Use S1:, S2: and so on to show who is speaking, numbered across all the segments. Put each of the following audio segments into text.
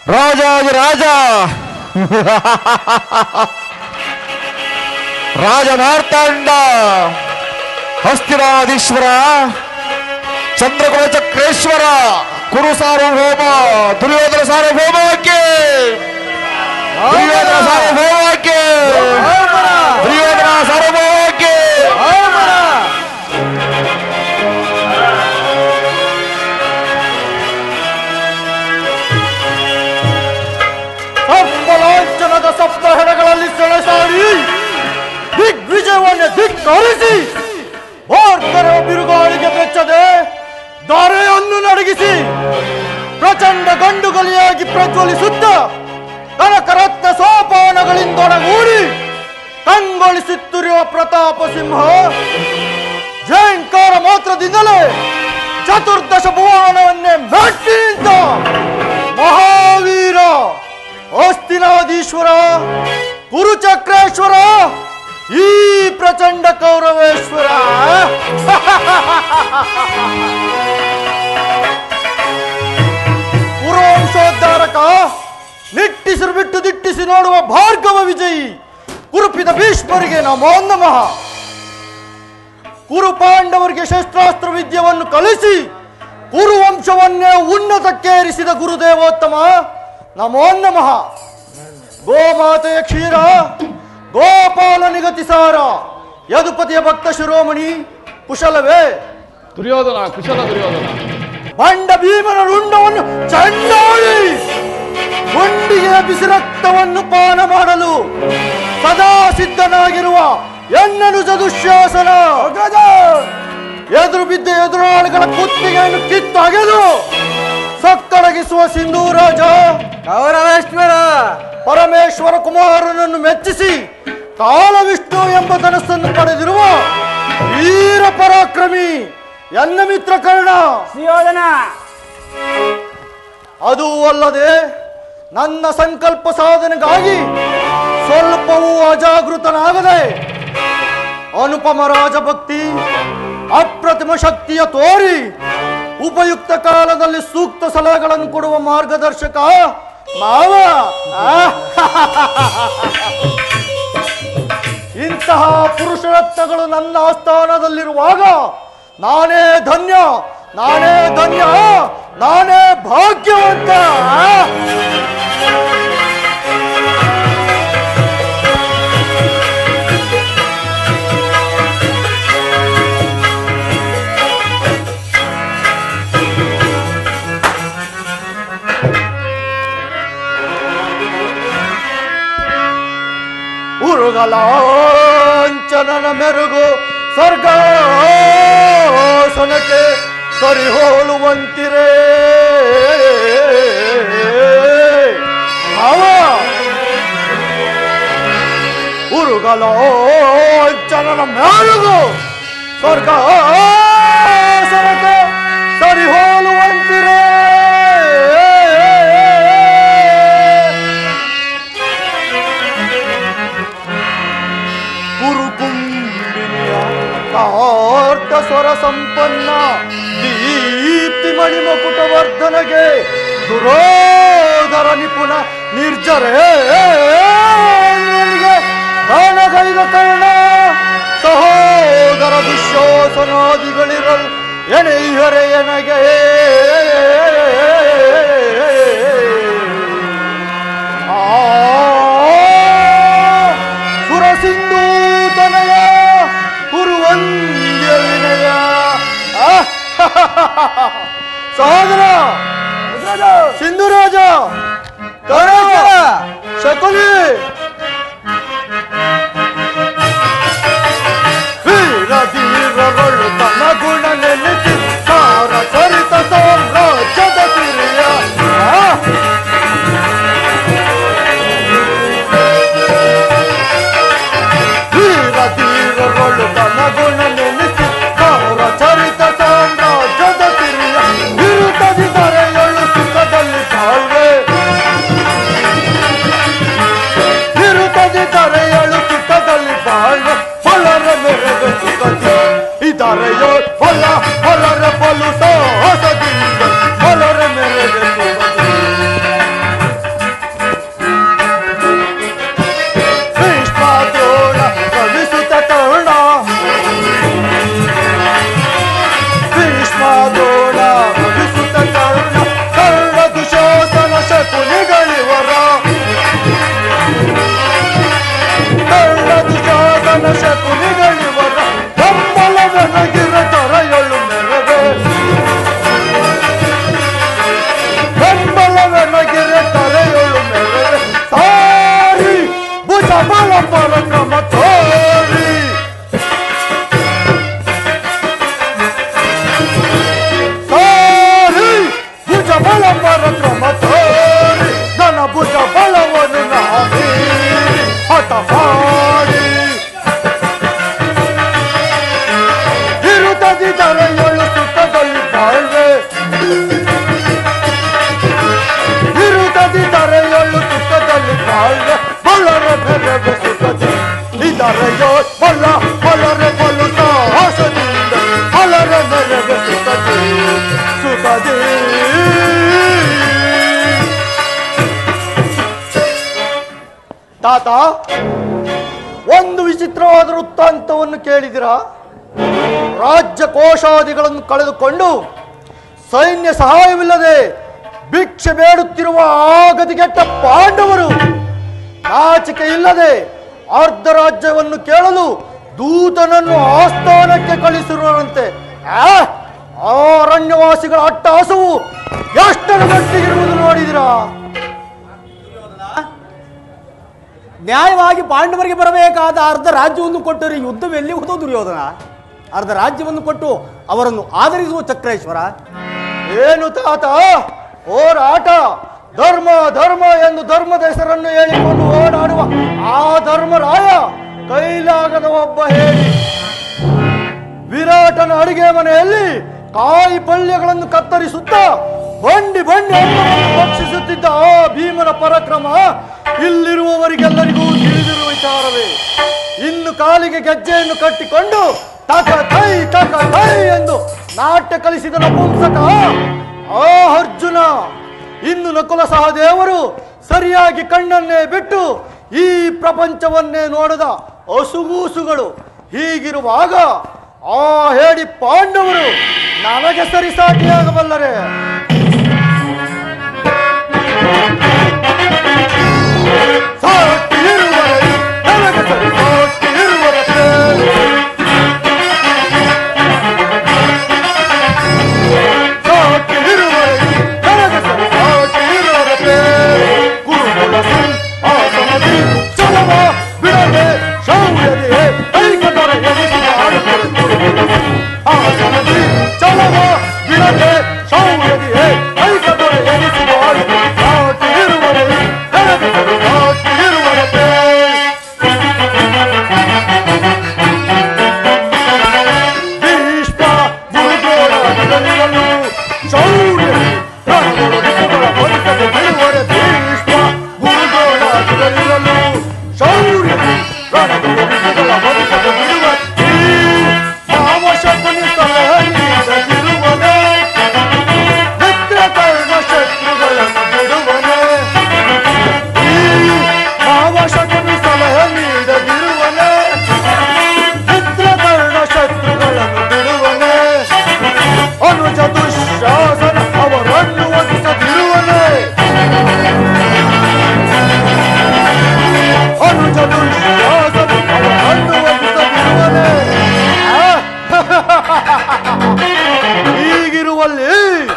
S1: ರಾಜಾದಿ ರಾಜ ರಾಜ ಮಾರ್ತಾಂಡ ಹಸ್ತಿನಾದೀಶ್ವರ ಚಂದ್ರಕುಲ ಚಕ್ರೇಶ್ವರ ಕುರು ಸಾರ್ವಭೌಮ ದುರ್ಯೋಧನ ಸಾರ್ವಭೌಮಕ್ಕೆ ದುರ್ಯೋಧನ ಸಾರ್ವಭೌಮಕ್ಕೆ ದುರ್ಯೋಧನ ಸಾರ್ವಭೌಮಕ್ಕೆ
S2: ಸಪ್ಪಲಾಂಛನದ ಸಪ್ತ ಹೆಣಗಳಲ್ಲಿ ಸೆಳೆಸಾಡಿ ದಿಗ್ವಿಜಯವನ್ನೇ ಧಿಕ್ಕರಿಸಿ ಭಾರತರ ಬಿರುಗಾಳಿಗೆ ಬೆಚ್ಚದೆ ದಾರೆಯನ್ನು ನಡಗಿಸಿ ಪ್ರಚಂಡ ಗಂಡುಗಲಿಯಾಗಿ ಪ್ರಜ್ವಲಿಸುತ್ತ ಕನಕರತ್ನ ಸೋಪಾನಗಳಿಂದೊಡಗೂಡಿ ಕಂಗೊಳಿಸುತ್ತಿರುವ ಪ್ರತಾಪ ಸಿಂಹ ಜಯಂಕಾರ ಮಾತ್ರದಿಂದಲೇ ಚತುರ್ದಶ ಭುವನವನ್ನೇ ಮೆಟ್ಟಿ ನಿಂತ ಮಹಾವೀರ ಅಸ್ತಿನಾದೀಶ್ವರ ಕುರುಚಕ್ರೇಶ್ವರ ಈ ಪ್ರಚಂಡ ಕೌರವೇಶ್ವರ ಪುರೋಂಶೋದ್ಧಾರಕ ನಿಟ್ಟಿಸಿರು ಬಿಟ್ಟು ದಿಟ್ಟಿಸಿ ನೋಡುವ ಭಾರ್ಗವ ವಿಜಯಿ ಕುರುಪಿದ ಭೀಷ್ಮರಿಗೆ ನಮೋ ನಮಃ ಕುರು ಪಾಂಡವರಿಗೆ ಶಸ್ತ್ರಾಸ್ತ್ರ ವಿದ್ಯವನ್ನು ಕಲಿಸಿ ಕುರುವಂಶವನ್ನೇ ಉನ್ನತಕ್ಕೇರಿಸಿದ ಗುರುದೇವೋತ್ತಮ ನಮೋ ನಮಃ ಗೋಮಾತೆಯ ಕ್ಷೀರ ಗೋಪಾಲ ನಿಗತಿಸಾರ ಯದುಪತಿಯ ಭಕ್ತ ಶಿರೋಮಣಿ ಕುಶಲವೇ
S3: ದುರ್ಯೋಧನ ಕುಶಲ ದುರ್ಯೋಧನ
S2: ಬಂಡ ಭೀಮನ ರುಂಡವನ್ನು ಚಂಡಾಳಿ ಗುಂಡಿಗೆ ಬಿಸಿ ರಕ್ತವನ್ನು ಪಾನ ಮಾಡಲು ಸದಾ ಸಿದ್ಧನಾಗಿರುವ ಎನ್ನನು ದುಶ್ಯಾಸನ ಎದುರು ಬಿದ್ದ ಎದುರಾಳಿಗಳ ಕುತ್ತಿಗೆಯನ್ನು ಕಿತ್ತು ಅಗೆದು ಸಕ್ಕಡಗಿಸುವ ಸಿಂಧೂರಾಜ
S4: ಕೌರವೇಶ್ವರ
S2: ಪರಮೇಶ್ವರ ಕುಮಾರನನ್ನು ಮೆಚ್ಚಿಸಿ ಕಾಲವಿಷ್ಣು ಎಂಬ ಧನಸ್ಸನ್ನು ಪಡೆದಿರುವ ವೀರ ಪರಾಕ್ರಮಿ ಎನ್ನ ಮಿತ್ರ ಕರ್ಣ
S4: ಸುಯೋಧನ
S2: ಅದೂ ಅಲ್ಲದೆ ನನ್ನ ಸಂಕಲ್ಪ ಸಾಧನೆಗಾಗಿ ಸ್ವಲ್ಪವೂ ಅಜಾಗೃತನಾಗದೆ ಅನುಪಮ ರಾಜಭಕ್ತಿ ಅಪ್ರತಿಮ ಶಕ್ತಿಯ ತೋರಿ ಉಪಯುಕ್ತ ಕಾಲದಲ್ಲಿ ಸೂಕ್ತ ಸಲಹೆಗಳನ್ನು ಕೊಡುವ ಮಾರ್ಗದರ್ಶಕ ಮಾವ ಆ? ಇಂತಹ ಪುರುಷರತ್ನಗಳು ನನ್ನ ಆಸ್ಥಾನದಲ್ಲಿರುವಾಗ ನಾನೇ ಧನ್ಯ ನಾನೇ ಧನ್ಯ ನಾನೇ ಭಾಗ್ಯವಂತ ಆ? ಉರುಗಲಾಂಚನನ ಮೆರುಗು ಸ್ವರ್ಗಾಸನಕ್ಕೆ ಸರಿ ಹೋಲುವಂತಿರೇ ಅವ ಉರುಗಲಾಂಚನನ ಮೆರುಗು ಸ್ವರ್ಗಾಸನಕ್ಕೆ ಸರಿ ಹೋಲುವಂತಿರೇ ಕುರುಕುಂಬಿನಿಯ ಕಾರ್ತ ಸ್ವರ ಸಂಪನ್ನ ದೀಪ್ತಿ ಮಣಿಮಕುಟ ವರ್ಧನಗೆ ದುರೋಧರ ನಿಪುಣ ನಿರ್ಜರೇ ದಾನಗೈದ ಕರ್ಣ ಸಹೋದರ ದುಶ್ಯೋಸನಾದಿಗಳಿರಲ್ ಎಣೆಯರೆ ಎನಗೆ ಆ ಸುರಸಿಂಧೂತನಯ ಕುರುವಂದ್ಯ ವಿನಯ ಆ, ಸಹೋದರ ಸಿಂಧುರಾಜ ಕೌರವ ಶಕುನಿ ವೀರ ಧೀರಗಳು ತನ್ನ ಗುಣ ನೆನೆಸಿ ಸಾರ ಚರಿತ ಸಾಮ್ರಾಜ್ಯದ ಸಿರಿಯ ಆ, ಧೀರ ಧೀರಗಳು ತನ್ನ ಗುಣ ನೆನೆಸಿ ಅವರ ಚರಿತ ಸಾಮ್ರಾಜ್ಯದ ಸಿರಿಯ ವಿರುದ್ಧದಿದ್ದರೆ ಎಳ್ಳು ಸುಖದಲ್ಲಿ ಬಾಳ್ವೆ ವಿರುದ್ಧದಿದ್ದರೆ ಎಳ್ಳು ಸುಖದಲ್ಲಿ ಬಾಳ್ವೆ ಹೊಲರ ಮೆರೆದು ಸುಖದಿ ಇದರೆಯೋ ಹೊಲ ಹೊಲರ ಬಲು ಸಾಹಸದಿಂದ ಹೊಲರ ಮೆರೆದು ಸುಖದಿ ತಾತ ಒಂದು ವಿಚಿತ್ರವಾದ ವೃತ್ತಾಂತವನ್ನು ಕೇಳಿದಿರಾ ರಾಜ್ಯ ಕೋಶಾದಿಗಳನ್ನು ಕಳೆದುಕೊಂಡು ಸೈನ್ಯ ಸಹಾಯವಿಲ್ಲದೆ ಭಿಕ್ಷೆ ಬೇಡುತ್ತಿರುವ ಆಗದಿಗೆಟ್ಟ ಪಾಂಡವರು ನಾಚಿಕೆ ಇಲ್ಲದೆ ಅರ್ಧ ರಾಜ್ಯವನ್ನು ಕೇಳಲು ದೂತನನ್ನು ಆಸ್ಥಾನಕ್ಕೆ ಕಳಿಸಿರುವಂತೆ ಆ ಆ ಅರಣ್ಯವಾಸಿಗಳ ಅಟ್ಟಹಾಸವು ಎಷ್ಟರ ಮಟ್ಟಿಗಿರುವುದು ನೋಡಿದಿರಾ
S4: ನ್ಯಾಯವಾಗಿ ಪಾಂಡವರಿಗೆ ಬರಬೇಕಾದ ಅರ್ಧ ರಾಜ್ಯವನ್ನು ಕೊಟ್ಟರೆ ಯುದ್ಧವೆಲ್ಲಿ ಹೋದೋ ದುರ್ಯೋಧನ ಅರ್ಧ ರಾಜ್ಯವನ್ನು ಕೊಟ್ಟು ಅವರನ್ನು ಆದರಿಸುವ ಚಕ್ರೇಶ್ವರ
S2: ಏನು ತಾತ ಹೋರಾಟ ಧರ್ಮ ಧರ್ಮ ಎಂದು ಧರ್ಮದ ಹೆಸರನ್ನು ಹೇಳಿಕೊಂಡು ಓಡಾಡುವ ಆ ಧರ್ಮರಾಯ ಕೈಲಾಗದ ಒಬ್ಬ ಹೇಳಿ ವಿರಾಟನ ಅಡಿಗೆ ಮನೆಯಲ್ಲಿ ಕಾಯಿ ಪಲ್ಯಗಳನ್ನು ಕತ್ತರಿಸುತ್ತಾ ಬಂಡಿ ಬಂಡಿ ಅನ್ನವನ್ನು ಭಕ್ಷಿಸುತ್ತಿದ್ದ ಆ ಭೀಮನ ಪರಾಕ್ರಮ ಇಲ್ಲಿರುವವರಿಗೆಲ್ಲರಿಗೂ ತಿಳಿದಿರುವ ವಿಚಾರವೇ ಇನ್ನು ಕಾಲಿಗೆ ಗೆಜ್ಜೆಯನ್ನು ಕಟ್ಟಿಕೊಂಡು ತಕ ತೈ ತಕ ತೈ ಎಂದು ನಾಟ್ಯ ಕಲಿಸಿದ ನಪುಂಸಕ ಆ ಅರ್ಜುನ ಇನ್ನು ನಕುಲ ಸಹದೇವರು ಸರಿಯಾಗಿ ಕಣ್ಣನ್ನೇ ಬಿಟ್ಟು ಈ ಪ್ರಪಂಚವನ್ನೇ ನೋಡದ ಹಸುಗೂಸುಗಳು ಹೀಗಿರುವಾಗ ಆ ಹೇಳಿ ಪಾಂಡವರು ನನಗೆ ಸರಿಸಾಟಿಯಾಗಬಲ್ಲರೆ ಸಾಟಿ ಇರುವರೆ ನನಗೆ ಸರಿಸಾಟಿ ಇರುವರೆ ಸಾಟಿ ಇರುವರೆ ನನಗೆ ಸರಿಸಾಟಿ ಇರುವರೆ ಗುರುಕುಲ ಸಿಂಹಾಸನದಿ ಚಲವ ಬಿಡದೆ ಶೌರ್ಯದೆ ಕೈಕದರ ಎನಿಸಿ ಆಡುತ್ತದೆ ಗುರುಕುಲ ಸಿಂಹಾಸನದಿ ಚಲವ ಬಿಡದೆ ಶೌರ್ಯದೆ ಕೈಕದರ ಎನಿಸಿ ಆಡುತ್ತದೆ ಸಾಟಿ ಇರುವರೆ ನನಗೆ ಸರಿಸಾಟಿ ಇರುವರೆ ಭೀಷ್ಮ ಗುರುಗೋಡಾಗಲಿರಲು ಶೌರ್ಯ ರಣಗೊಳಗಿಸುಗಳ ಹೊರತದೆ ಬಿಡುವರೆ ಭೀಷ್ಮ ಗುರುಗೋಡಾಗಲಿರಲು ಶೌರ್ಯ ರಣಗೊಳಗಿಸುಗಳ ಹೊರತದೆ ಬಿಡುವ ನಾಮಶಕುನಿ ಸಲಹನಿರದಿರುವನೆ ಮಿತ್ರ ಕರ್ಣ ಶತ್ರುಗಳನ್ನು ಬಿಡುವನೆ ಈ ನಾಮಶಕುನಿ ಸಲಹೆ ನೀಡದಿರುವನೆ ಮಿತ್ರಕರ್ಣ ಶತ್ರುಗಳನ್ನು ಬಿಡುವನೆ ಅನುಜ ದುಶ್ಯಾಸನ ಅವರನ್ನು ಒದಿಸದಿರುವನೆ ಅನುಜ ದುಶ್ಯಾಸನ ಅವರನ್ನು ಒದಿಸದಿರುವನೆ ಆ? ಹೀಗಿರುವಲ್ಲಿ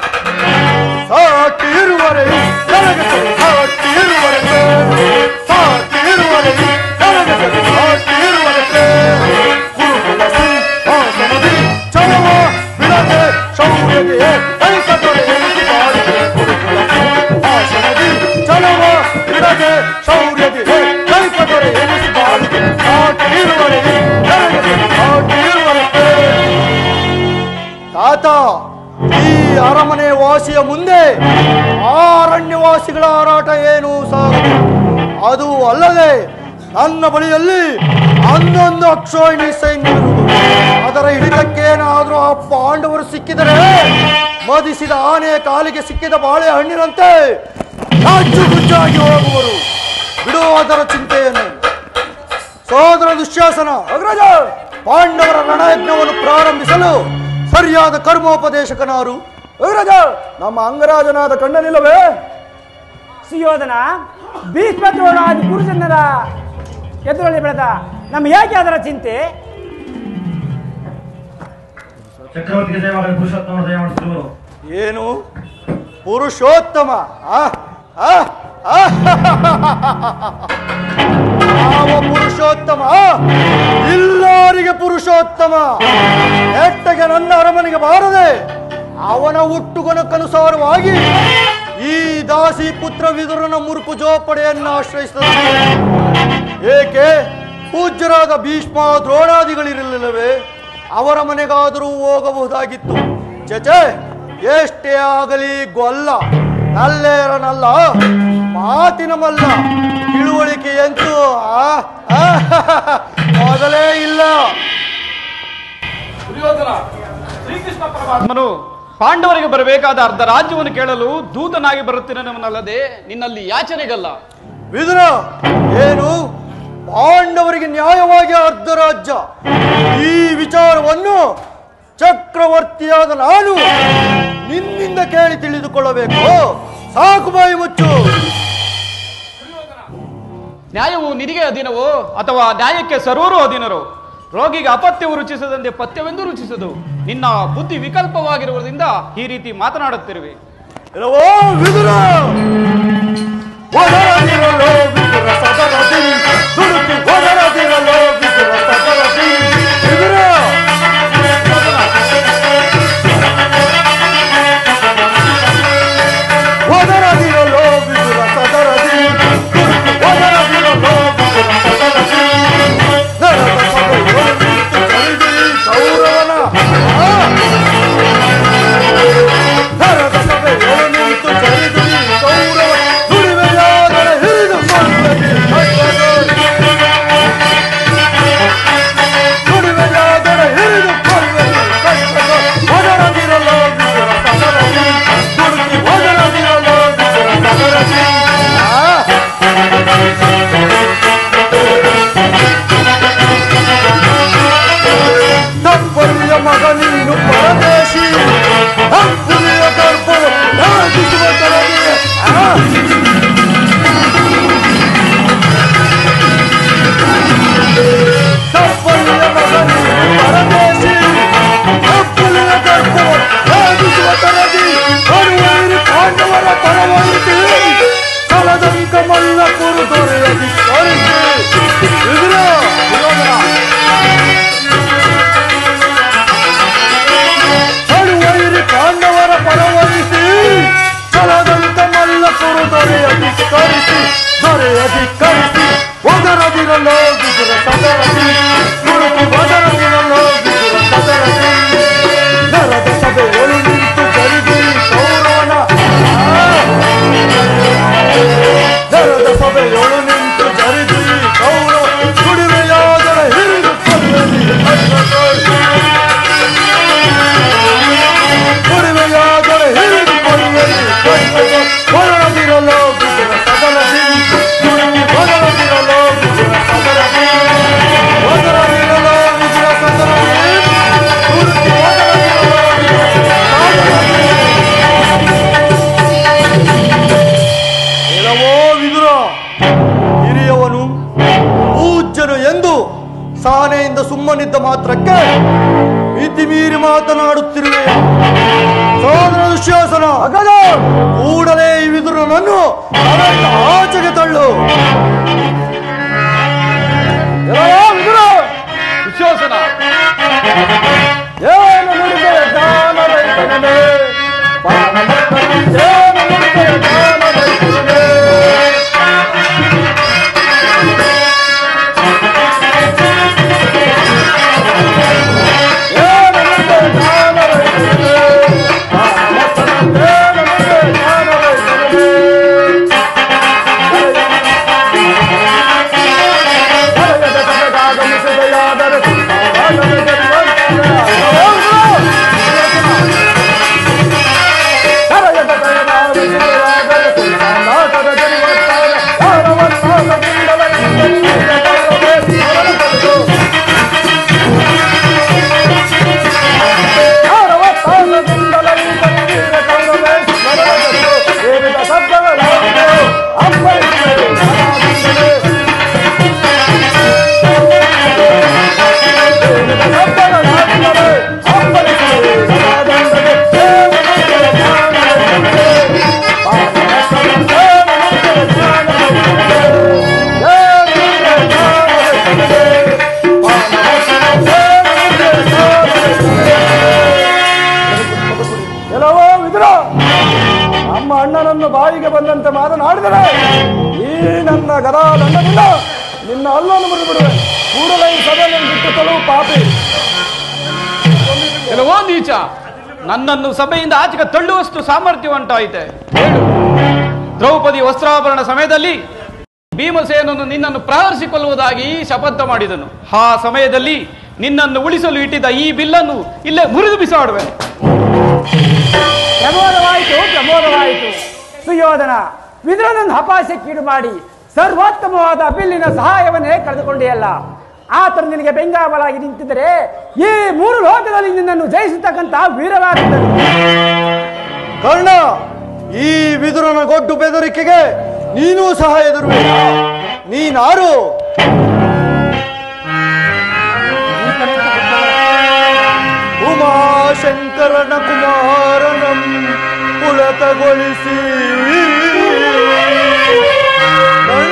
S2: ಸಾಟಿ ಇರುವರೆ ನನಗೆ ಸರಿ ಸಾಟಿ ಇರುವರೆ ಸಾಟಿ ಇರುವರೆ ನನಗೆ ಸರಿ ಸಾಟಿ ಇರುವರೆ ಗುರುಕುಲ ಸಿಂಹಾಸನದಿ ಚಲವ ಬಿಡದೆ ಶೌರ್ಯದೆ ಕೈಕಟ್ಟರೆ ಎನಿಸಿ ಬಾಳಿದೆ ಗುರುಕುಲ ಸಿಂಹಾಸನದಿ ಚಲವ ಬಿಡದೆ ಶೌರ್ಯದೆ ಕೈಕಟ್ಟರೆ ಎನಿಸಿ ಬಾಳಿದೆ ಸಾಟಿ ಇರುವರೆ ನನಗೆ ಸರಿ ಸಾಟಿ ಇರುವರೆ ತಾತ ಈ ಅರಮನೆ ವಾಸಿಯ ಮುಂದೆ ಆ ಅರಣ್ಯವಾಸಿಗಳ ಹೋರಾಟ ಏನು ಸಾಗದು ಅದು ಅಲ್ಲದೆ ನನ್ನ ಬಳಿಯಲ್ಲಿ ಹನ್ನೊಂದು ಅಕ್ಷೋಹಿಣಿ ಸೈನ್ಯವಿರುವುದು ಅದರ ಹಿಡಿತಕ್ಕೇನಾದ್ರೂ ಆ ಪಾಂಡವರು ಸಿಕ್ಕಿದರೆ ಮದಿಸಿದ ಆನೆ ಕಾಲಿಗೆ ಸಿಕ್ಕಿದ ಬಾಳೆಹಣ್ಣಿನಂತೆ ರಾಜ್ಯ ಗುಜ್ಜಾಗಿ ಹೋಗುವರು ಬಿಡುವ ಅದರ ಚಿಂತೆಯನ್ನು ಸೋದರ ದುಶ್ಯಾಸನ ಅಗ್ರಜ ಪಾಂಡವರ ರಣಯಜ್ಞವನ್ನು ಪ್ರಾರಂಭಿಸಲು ಸರಿಯಾದ ಕರ್ಮೋಪದೇಶಕನಾರು ಅಗ್ರಜ ನಮ್ಮ ಅಂಗರಾಜನಾದ ಕಣ್ಣನಿಲ್ಲವೇ
S4: ಸುಯೋಧನ ಭೀಷ್ಮ ದ್ರೋಣಾದಿ ಗುರುಜನರ ಎದುರಲ್ಲಿ ಬೆಳೆದ ನಮ್ಗೆ ಯಾಕೆ ಅದರ ಚಿಂತೆ
S5: ಚಕ್ರವರ್ತಿಗೆ ಜಯವಾಗಲಿ ಪುರುಷೋತ್ತಮ ಜಯ ಮಾಡಿಸಿರುವರು
S2: ಏನು ಪುರುಷೋತ್ತಮ ಆ? ಆ? ಆ? ಯಾವ ಪುರುಷೋತ್ತಮ ಇಲ್ಲವರಿಗೆ ಪುರುಷೋತ್ತಮ ನೆಟ್ಟಗೆ ನನ್ನ ಅರಮನೆಗೆ ಬಾರದೆ ಅವನ ಹುಟ್ಟುಗುಣಕ್ಕನುಸಾರವಾಗಿ ಈ ದಾಸಿ ಪುತ್ರ ವಿದುರನ ಮುರುಕು ಜೋಪಡೆಯನ್ನು ಆಶ್ರಯಿಸುತ್ತದೆ ಏಕೆ ಪೂಜ್ಯರಾದ ಭೀಷ್ಮ ದ್ರೋಣಾದಿಗಳಿರಲಿಲ್ಲವೇ ಅವರ ಮನೆಗಾದರೂ ಹೋಗಬಹುದಾಗಿತ್ತು ಚಚೆ ಎಷ್ಟೇ ಆಗಲಿ ಗೊಲ್ಲ ನಲ್ಲೇರನಲ್ಲ ಮಾತಿನ ಮಲ್ಲ ತಿಳುವಳಿಕೆಯಂತೂ ಆ, ಆ, ಮೊದಲೇ ಇಲ್ಲ
S3: ದುರ್ಯೋಧನ ಶ್ರೀಕೃಷ್ಣ ಪರಮಾತ್ಮನು ಪಾಂಡವರಿಗೆ ಬರಬೇಕಾದ ಅರ್ಧ ರಾಜ್ಯವನ್ನು ಕೇಳಲು ದೂತನಾಗಿ ಬರುತ್ತಿರನವನಲ್ಲದೆ ನಿನ್ನಲ್ಲಿ ಯಾಚನೆಗಲ್ಲ
S2: ವಿದುರ ಏನು ಪಾಂಡವರಿಗೆ ನ್ಯಾಯವಾಗಿ ಅರ್ಧ ರಾಜ್ಯ ಈ ವಿಚಾರವನ್ನು ಚಕ್ರವರ್ತಿಯಾದ ನಾನು ನಿನ್ನಿಂದ ಕೇಳಿ ತಿಳಿದುಕೊಳ್ಳಬೇಕು ಸಾಕು ಬಾಯಿ ಮುಚ್ಚು
S3: ನ್ಯಾಯವು ನಿನಗೆ ಅಧೀನವೋ ಅಥವಾ ನ್ಯಾಯಕ್ಕೆ ಸರ್ವರು ಅಧೀನರು ರೋಗಿಗೆ ಅಪತ್ಯವು ರುಚಿಸದಂತೆ ಪಥ್ಯವೆಂದು ರುಚಿಸದು ನಿನ್ನ ಬುದ್ಧಿ ವಿಕಲ್ಪವಾಗಿರುವುದರಿಂದ ಈ ರೀತಿ ಮಾತನಾಡುತ್ತಿರುವೆ
S2: ಇಲ್ಲವೋ ವಿದುರ ಒದರದಿರಲೋ ವಿದುರ ಸದರದಿ ದುಡುಕಿ ಒದರದಿರಲೋ ವಿದುರ ಸದರದಿ ವಿದುರ ಒದರದಿರಲೋ ವಿದುರ ಸದರದಿ ದುಡುಕಿ ಒದರದಿರಲೋ ವಿದುರ ಸದರದಿ ನರದ ಸಭೆಯೊಳು ನಿಂತು ಕರಿದಿರಿ ಕೌರವನ ಆ! ನರದ ಸಭೆಯೊಳು ನಿಂತು ಕರಿದಿರಿ ಕೌರವ ನುಡಿಮೆಯಾದರೆ ಹಿರಿದು ಕೊಳ್ಳಲಿ ನುಡಿಮೆಯಾದರೆ ಹಿರಿದು ಕೊಳ್ಳಲಿ ಒದರದಿರಲೋ ವಿದುರ ಸದರದಿ ದುಡುಕಿ ಒದರದಿರಲೋ ವಿದುರ ಸದರದಿ ಆ! ತಪ್ಪಲಿಯ ಮಗ ನೀನು ಪರದೇಶಿ ತಪ್ಪಲಿಯ ಗರ್ಭವ ನಾಗಿಸುವ ತರದಿಯ ತಪ್ಪಲಿಯ ಮಗ ನೀನು ಪರದೇಶಿ ತಪ್ಪಲಿಯ ಗರ್ಭವ ನಾಗಿಸುವ ತರದಿ ಅರುವೈರು ಪಾಂಡವರ ಪರವೈತಿ ಕಲದಂಕ ಮಲ್ಲ ಕುರು ದೊರೆಯದಿ ತೋರಿಸಿ ಇದ್ರ ವಿರೋಧನ ಅಳುವೈರಿ ಪಾಂಡವರ ಪರವಹಿಸಿ ಛಲದಂತ ಮಲ್ಲ ಕುರು ದೊರೆಯ ಧಿಕ್ಕರಿಸಿ ದೊರೆಯ ಧಿಕ್ಕರಿಸಿ ಒದರದಿರಲೋ ವಿದುರ ಸದರದಿ ಗುರುತು ಒದರದಿರಲೋ ವಿದುರ ಸದರದಿ ನರದ ಸಭೆಯೊಳು ನಿಂತು ಕರಿದಿರಿ ಕೌರವನ ಆ! ನರದ ಸಭೆಯೊಳು ನಿಂತು ಜರಿದಿರಿ ಕೌರವ ಕುಡಿಮೆಯಾದರ ಹಿರಿದು ಕೊಲ್ಲಲಿ ಕುಡಿಮೆಯಾದರೆ ಹಿಡಿದು ಕೊಳ್ಳಲಿ ಹೊರದಿರಲೋ ಬಿಡುವ ಸದನದಿ ದುಡುಕಿ ಹೊರದಿರಲೋ ಬಿಡುವ ಸದನದಿ ಹೊರದಿರಲೋ ಬಿಡುವ ಸದನದಿ ದುಡುಕಿ ಹೊರದಿರಲೋ ಇಲ್ಲವೋ ವಿದುರ ಹಿರಿಯವನು ಪೂಜ್ಯನು ಎಂದು ಸಾನೆಯಿಂದ ಸುಮ್ಮನಿದ್ದ ಮಾತ್ರಕ್ಕೆ ಮಿತಿ ಮೀರಿ ಮಾತನಾಡುತ್ತಿರುವೆ ಸೋದರ ದುಶ್ಯಾಸನ ಕೂಡಲೇ ಈ ವಿದುರನನ್ನು ಅವರಿಂದ ಆಚೆಗೆ ತಳ್ಳು ಎಲವೋ ವಿದುರ
S3: ದುಶ್ಯೋಸನ
S2: ಏನು ನುಡಿದೆ ಜ್ಞಾನ ರೈತನೇ ಪಾನಮಕ್ಕಳು ಏನು ನುಡಿದೆ ಜ್ಞಾನ ರೈತನೇ ಏನು ನುಡಿದೆ ಜ್ಞಾನ ರೈತನೇ ಪಾನಮಕ್ಕಳು ಏನು ನುಡಿದೆ ಜ್ಞಾನ ರೈತನೇ ಹರೆಯದ ಕಡೆಗಾಗಮಿಸಿದೆಯಾದರೆ ಆಗದ ಕರೆಯದ ಕಡೆಗಾಗಮಿಸಿದೆಯಾದರೆ ನಾಟದ ಜನ್ಮತ್ತಾರ ಯಾರವನ್ನಾಗದಿಂದಲೇ ಯಾರವತ್ತಾಗದಿಂದಲೇ ಕಣ್ಣೀರ ಕಣ್ಣವೇ ಮರಳದಷ್ಟು ಏರಿದ ಶಬ್ದಗಳಾಗಿದೆ ಅಪ್ಪಳಿಸಿದೆ ಎಲ್ಲವೋ ವಿದುರ ನಮ್ಮ ಅಣ್ಣನನ್ನು ಬಾಯಿಗೆ ಬಂದಂತೆ ಮಾತನಾಡಿದರೆ ಈ ನನ್ನ ಗದಾ ದಂಡದಿಂದ ನಿನ್ನ ಅಲ್ಲನ್ನು ಮುರಿದು ಬಿಡುವೆ ಕೂಡಲೇ ಈ ಸಭೆಯನ್ನು ಬಿಟ್ಟು ತೊಲವು ಪಾಪಿ
S3: ಕೆಲವೋ ನೀಚ ನನ್ನನ್ನು ಸಭೆಯಿಂದ ಆಚೆಗೆ ತಳ್ಳುವಷ್ಟು ಸಾಮರ್ಥ್ಯ ಉಂಟಾಯಿತೆ ಹೇಳು ದ್ರೌಪದಿ ವಸ್ತ್ರಾಭರಣ ಸಮಯದಲ್ಲಿ ಭೀಮಸೇನನು ನಿನ್ನನ್ನು ಪ್ರಹರಿಸಿಕೊಳ್ಳುವುದಾಗಿ ಶಪಥ ಮಾಡಿದನು ಆ ಸಮಯದಲ್ಲಿ ನಿನ್ನನ್ನು ಉಳಿಸಲು ಇಟ್ಟಿದ್ದ ಈ ಬಿಲ್ಲನ್ನು ಇಲ್ಲೇ ಮುರಿದು ಬಿಸಾಡುವೆ
S6: ಪ್ರಮೋದವಾಯಿತು ಪ್ರಮೋದವಾಯಿತು ಸುಯೋಧನ ವಿದುರನನ್ನು ಹಪಾಸಕ್ಕೀಡು ಮಾಡಿ ಸರ್ವೋತ್ತಮವಾದ ಬಿಲ್ಲಿನ ಸಹಾಯವನ್ನೇ ಕಳೆದುಕೊಂಡೆಯಲ್ಲ ಆತನು ನಿನಗೆ ಬೆಂಗಾವಲಾಗಿ ನಿಂತಿದ್ದರೆ ಈ ಮೂರು ಲೋಕದಲ್ಲಿ ನಿನ್ನನ್ನು ಜಯಿಸತಕ್ಕಂತ ವೀರರಾಗಿದ್ದರು
S2: ಕರ್ಣ ಈ ವಿದುರನ ಗೊಡ್ಡು ಬೆದರಿಕೆಗೆ ನೀನೂ ಸಹ ಎದುರುಬೇಡ ನೀನಾರು ಉಮಾಶಂಕರನ ಕುಮಾರನಂ ಪುಳಕಗೊಳಿಸಿ ಕರ್ಣ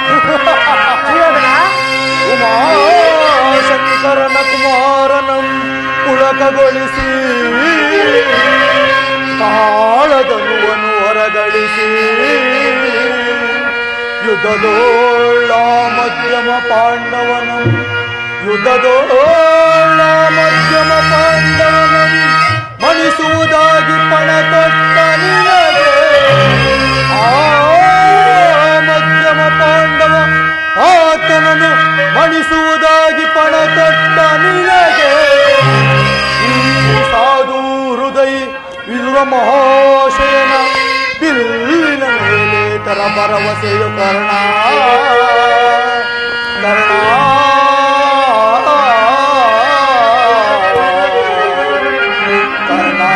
S2: ಉಮಾಶಂಕರನ ಕುಮಾರನಂ ಪುಳಕಗೊಳಿಸಿ ತಾಳದನುವನು ಹೊರಗಳಿಸಿ ಯುದ್ಧದೋಳ ಮಧ್ಯಮ ಪಾಂಡವನಂ ಯುದ್ಧದೋಳ ಮಧ್ಯಮ ಪಾಂಡವನಂ ಮಣಿಸುವುದಾಗಿ ಪಣ ತೊಟ್ಟ ನಿನಗೆ ಆ ಮಧ್ಯಮ ಪಾಂಡವ ಆತನನ್ನು ಮಣಿಸುವುದಾಗಿ ಪಣ ತೊಟ್ಟ ನಿನಗೆ ಈ ಸಾಧು ಹೃದಯ ವಿದುರ ಮಹಾಶಯನ ಬಿಲ್ಲಿನ ಮೇಲೆ ತರ ಭರವಸೆಯು ಕರ್ಣ ಕರ್ಣ ಕರ್ಣ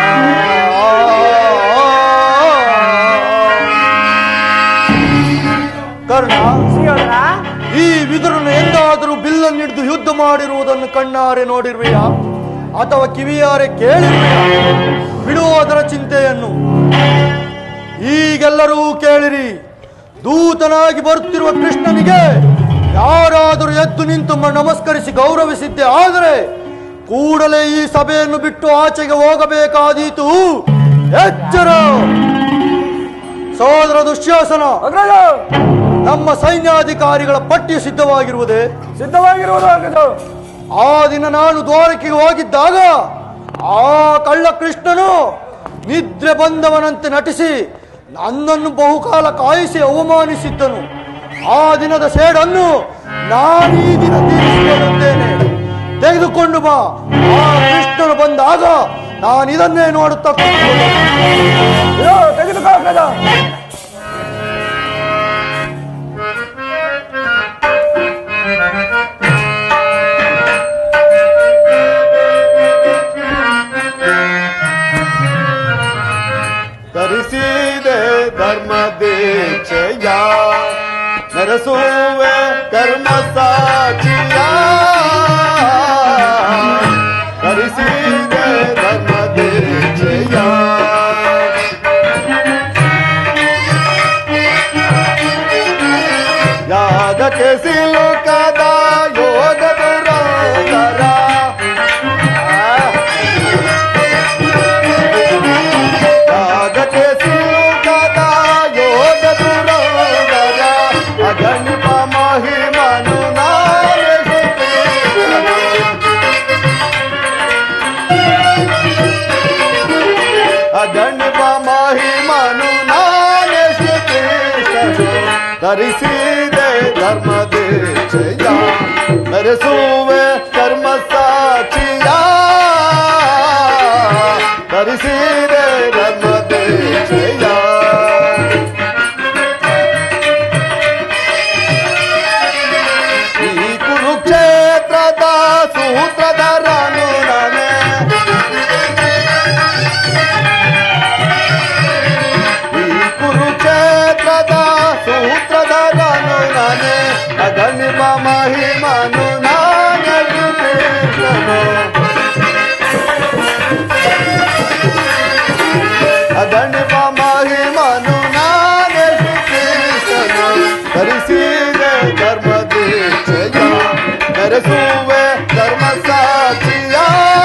S2: ಕರ್ಣ
S6: ಸುಯೋಧನ
S2: ಈ ವಿದುರನು ಎಂದಾದರೂ ಬಿಲ್ಲನ್ನು ಹಿಡಿದು ಯುದ್ಧ ಮಾಡಿರುವುದನ್ನು ಕಣ್ಣಾರೆ ನೋಡಿರುವೆಯ ಅಥವಾ ಕಿವಿಯಾರೆ ಕೇಳಿರುವೆಯ ಬಿಡುವುದರ ಚಿಂತೆಯನ್ನು ಈಗೆಲ್ಲರೂ ಕೇಳಿರಿ ದೂತನಾಗಿ ಬರುತ್ತಿರುವ ಕೃಷ್ಣನಿಗೆ ಯಾರಾದರೂ ಎದ್ದು ನಿಂತು ಮ- ನಮಸ್ಕರಿಸಿ ಗೌರವಿಸಿದ್ದೆ ಆದರೆ ಕೂಡಲೇ ಈ ಸಭೆಯನ್ನು ಬಿಟ್ಟು ಆಚೆಗೆ ಹೋಗಬೇಕಾದೀತು ಎಚ್ಚರ ಸಹೋದರ ದುಶ್ಯಾಸನ
S7: ಅಗ್ರಜ
S2: ನಮ್ಮ ಸೈನ್ಯಾಧಿಕಾರಿಗಳ ಪಟ್ಟಿ ಸಿದ್ಧವಾಗಿರುವುದೇ
S7: ಸಿದ್ಧವಾಗಿರುವುದು ಅಗ್ರಜ
S2: ಆ ದಿನ ನಾನು ದ್ವಾರಕೆಗೆ ಹೋಗಿದ್ದಾಗ ಆ ಕಳ್ಳ ಕೃಷ್ಣನು ನಿದ್ರೆ ಬಂದವನಂತೆ ನಟಿಸಿ ನನ್ನನ್ನು ಬಹುಕಾಲ ಕಾಯಿಸಿ ಅವಮಾನಿಸಿದ್ದನು ಆ ದಿನದ ಸೇಡನ್ನು ನಾನು ಈ ದಿನ ತೀರಿಸಿಕೊಳ್ಳುತ್ತೇನೆ ತೆಗೆದುಕೊಂಡು ಬಾ ಆ ಕೃಷ್ಣನು ಬಂದಾಗ ನಾನು ಇದನ್ನೇ ನೋಡುತ್ತಾ ಕೂತ್ಕೊಳ್ಳುತ್ತೇನೆ.
S7: ಅಯ್ಯೋ ತೆಗೆದುಕೋ ಅಗ್ರಜ
S2: ಧರಿಸಿದೆ ಧರ್ಮ ದೀಕ್ಷೆಯ ನರಸುವೆ ಕರ್ಮ ಸಾಕ್ಷಿಯ ಧರಿಸಿದೆ ಧರ್ಮ ದೀಕ್ಷೆಯ ಯಾಗಕ್ಕೆ ಸಿಲುಕದ ಯೋಗ ದುರಂತರ ಯಾಗಕ್ಕೆ ಸಿಲುಕದ ಯೋಗ ದುರಂತರ ಅಗಣಿಪ ಮಹಿಮನು ಅಗಣಿಪ ಮಹಿಮನು ಧರಿಸಿದೆ ಧರ್ಮ ದೀಕ್ಷೆಯ ಧರಿಸುವೆ ಕರ್ಮ ಸಾಕ್ಷಿಯ ಧರಿಸಿದೆ ಧರ್ಮ ದೀಕ್ಷೆಯ ಈ ಕುರುಕ್ಷೇತ್ರದ ಸೂತ್ರಧರನು ನಾನೇ ಈ ಕುರುಕ್ಷೇತ್ರದ ಸೂತ್ರಧರನು ನಾನೇ ಅಗಣಿಮ ಮಹಿಮನು ನಾನೇ ಕೃಷ್ಣನು ಅಗಣಿಮ ಮಹಿಮನು ನಾನೇ ಕೃಷ್ಣನು ಧರಿಸಿದೆ ಧರ್ಮ ದೀಕ್ಷೆಯ ಧರಿಸುವೆ ಧರ್ಮ ಸಾಕ್ಷಿಯ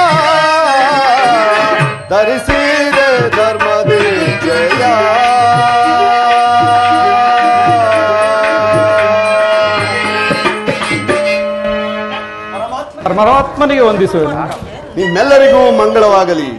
S2: ಧರಿಸಿದೆ ಧರ್ಮ ದೀಕ್ಷೆಯ
S3: ಪರಮಾತ್ಮನಿಗೆ ವಂದಿಸುವುದು
S2: ನಿಮ್ಮೆಲ್ಲರಿಗೂ ಮಂಗಳವಾಗಲಿ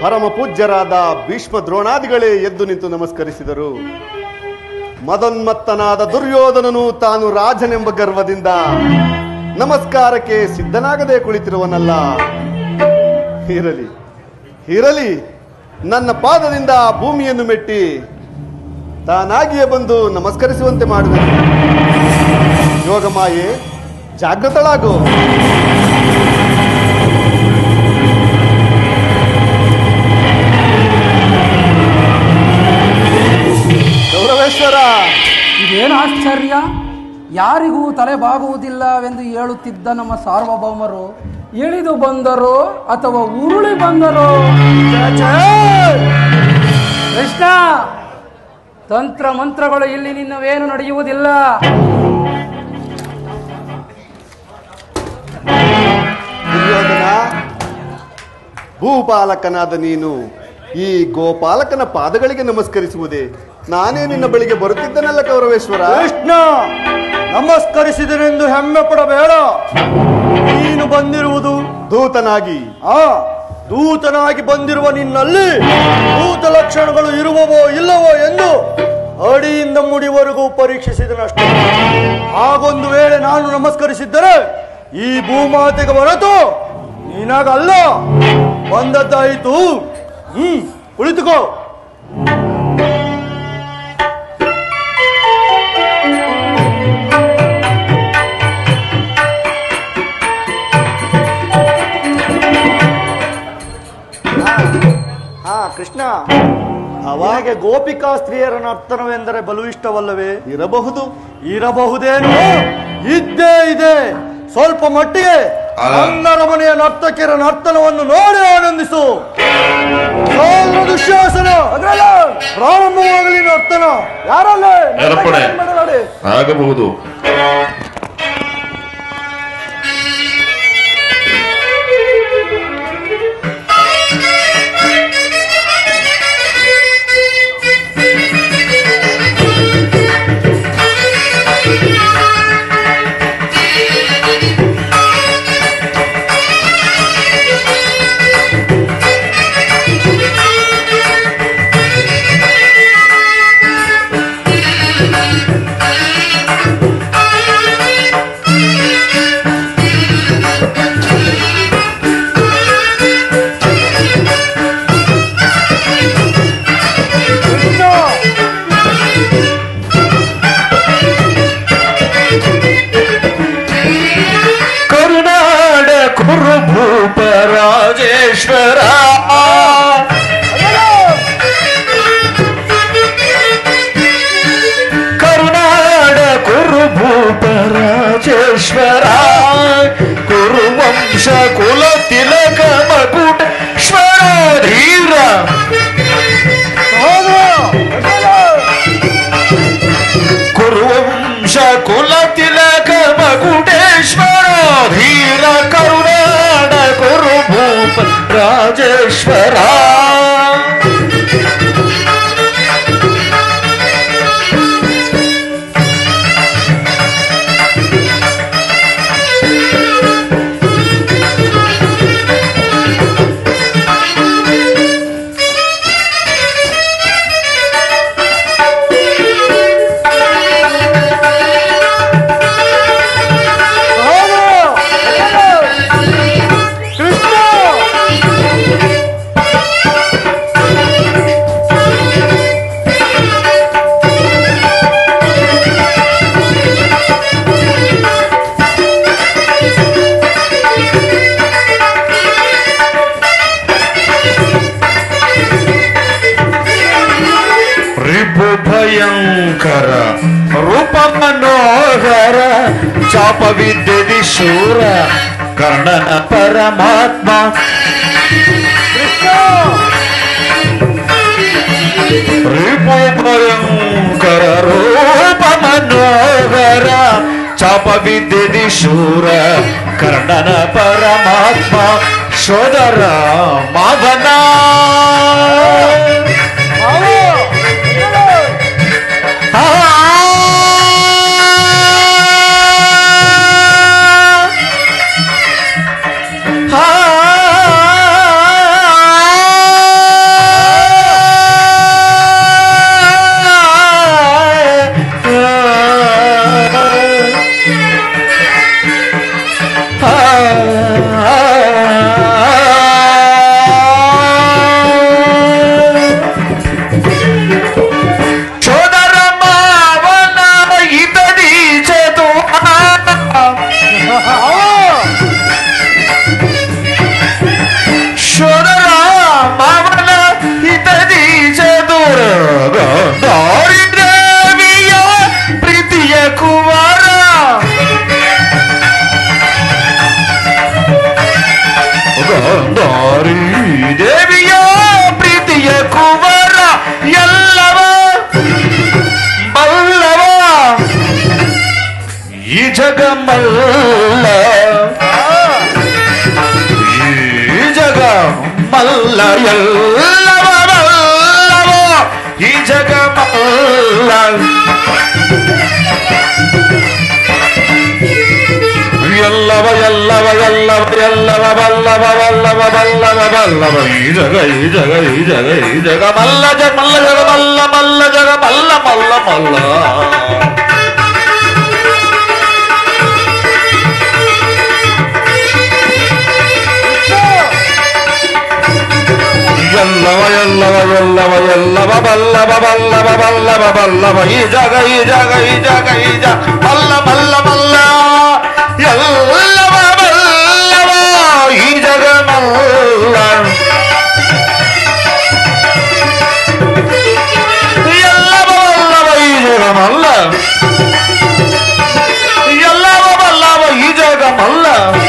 S8: ಪರಮ ಪೂಜ್ಯರಾದ ಭೀಷ್ಮ ದ್ರೋಣಾದಿಗಳೇ ಎದ್ದು ನಿಂತು ನಮಸ್ಕರಿಸಿದರು ಮದೋನ್ಮತ್ತನಾದ ದುರ್ಯೋಧನನು ತಾನು ರಾಜನೆಂಬ ಗರ್ವದಿಂದ ನಮಸ್ಕಾರಕ್ಕೆ ಸಿದ್ಧನಾಗದೆ ಕುಳಿತಿರುವನಲ್ಲ ಇರಲಿ ಇರಲಿ ನನ್ನ ಪಾದದಿಂದ ಆ ಭೂಮಿಯನ್ನು ಮೆಟ್ಟಿ ತಾನಾಗಿಯೇ ಬಂದು ನಮಸ್ಕರಿಸುವಂತೆ ಮಾಡುವೆ ಯೋಗಮಾಯೆ ಜಾಗೃತಳಾಗು ಗೌರವೇಶ್ವರ
S9: ಇದೇನು ಆಶ್ಚರ್ಯ ಯಾರಿಗೂ ತಲೆ ಬಾಗುವುದಿಲ್ಲವೆಂದು ಹೇಳುತ್ತಿದ್ದ ನಮ್ಮ ಸಾರ್ವಭೌಮರು ಇಳಿದು ಬಂದರೋ ಅಥವಾ ಉರುಳಿ ಬಂದರೋ ಕೃಷ್ಣ ತಂತ್ರ ಮಂತ್ರಗಳು ಇಲ್ಲಿ ನಿನ್ನವೇನು ನಡೆಯುವುದಿಲ್ಲ
S8: ದುರ್ಯೋಧನ ಭೂಪಾಲಕನಾದ ನೀನು ಈ ಗೋಪಾಲಕನ ಪಾದಗಳಿಗೆ ನಮಸ್ಕರಿಸುವುದೇ ನಾನೇ ನಿನ್ನ ಬಳಿಗೆ ಬರುತ್ತಿದ್ದನಲ್ಲ ಕೌರವೇಶ್ವರ
S2: ಕೃಷ್ಣ ನಮಸ್ಕರಿಸಿದನೆಂದು ಹೆಮ್ಮೆ ಪಡಬೇಡ ನೀನು ಬಂದಿರುವುದು
S8: ದೂತನಾಗಿ
S2: ಆ ದೂತನಾಗಿ ಬಂದಿರುವ ನಿನ್ನಲ್ಲಿ ದೂತ ಲಕ್ಷಣಗಳು ಇರುವವೋ ಇಲ್ಲವೋ ಎಂದು ಅಡಿಯಿಂದ ಮುಡಿವರೆಗೂ ಪರೀಕ್ಷಿಸಿದನಷ್ಟೇ ಹಾಗೊಂದು ವೇಳೆ ನಾನು ನಮಸ್ಕರಿಸಿದ್ದರೆ ಈ ಭೂಮಾತೆಗೆ ಹೊರತು ನಿನಗಲ್ಲ ಬಂದದ್ದಾಯಿತು ಹ್ಮ್ ಕುಳಿತುಕೋ ಹಾ ಕೃಷ್ಣ ಅವಾಗೆ ಗೋಪಿಕಾ ಸ್ತ್ರೀಯರ ನರ್ತನವೆಂದರೆ ಬಲು ಇಷ್ಟವಲ್ಲವೇ
S8: ಇರಬಹುದು
S2: ಇರಬಹುದೇನು ಇದ್ದೇ ಇದೆ ಸ್ವಲ್ಪ ಮಟ್ಟಿಗೆ ಅನ್ನರ ಮನೆಯ ನರ್ತಕಿಯರ ನರ್ತನವನ್ನು ನೋಡಿ ಆನಂದಿಸು ಸೋದರ ದುಶ್ಯಾಸನ ಪ್ರಾರಂಭವಾಗಲಿ ನರ್ತನ ಯಾರಲ್ಲೇ
S1: ಏರ್ಪಡೆ. ಆಗಬಹುದು ಕರುನಾಡ ಕುರುಭೂಪ ರಾಜೇಶ್ವರ ಕರುನಾಡ ಕುರುಭೂಪ ರಾಜೇಶ್ವರ ಕುರುವಂಶ ಕುಲ ತಿಲಕ ಮಕುಟ ಧೀರ ಕುರುವಂಶ ಕುಲ ತಿಲಕ ಮಕುಟೇಶ್ವರ ಧೀರ ಕರುನಾಡ ಕುರುಭೂಪ ರಾಜೇಶ್ವರ ರಿಪು ಭಯಂಕರ ರೂಪ ಮನೋಹರ ಚಾಪ ವಿದ್ಯದಿ ಶೂರ ಕರ್ಣನ ಪರಮಾತ್ಮ ರಿಪು ಭಯಂಕರ ರೂಪ ಮನೋಹರ ಚಾಪ ವಿದ್ಯದಿ ಶೂರ ಕರ್ಣನ ಪರಮಾತ್ಮ ಸೋದರ ಮಾಧನ ಆ ಮಲ್ಲ ಈ ಜಗ ಮಲ್ಲ ಎಲ್ಲವ ಮಲ್ಲವ ಈ ಜಗ ಮಲ್ಲ ಎಲ್ಲವ ಎಲ್ಲವ ಎಲ್ಲವ ಎಲ್ಲವ ಬಲ್ಲವ ಬಲ್ಲವ ಬಲ್ಲವ ಬಲ್ಲವ ಈ ಜಗ ಈ ಜಗ ಈ ಜಗ ಈ ಜಗ ಮಲ್ಲ ಜಗ ಮಲ್ಲ ಜಗ ಮಲ್ಲ ಮಲ್ಲ ಜಗ ಮಲ್ಲ ಮಲ್ಲ ಮಲ್ಲ ಎಲ್ಲವ ಎಲ್ಲವ ಎಲ್ಲವ ಎಲ್ಲವ ಬಲ್ಲವ ಬಲ್ಲವ ಬಲ್ಲವ ಬಲ್ಲವ ಈ ಜಗ ಈ ಜಗ ಈ ಜಗ ಈ ಜಗ ಮಲ್ಲ ಮಲ್ಲ ಮಲ್ಲ ಎಲ್ಲವ ಬಲ್ಲವ ಈ ಜಗ ಮಲ್ಲ ಎಲ್ಲವ ಬಲ್ಲವ ಈ ಜಗ ಮಲ್ಲ ಎಲ್ಲವ ಬಲ್ಲವ ಈ ಜಗ ಮಲ್ಲ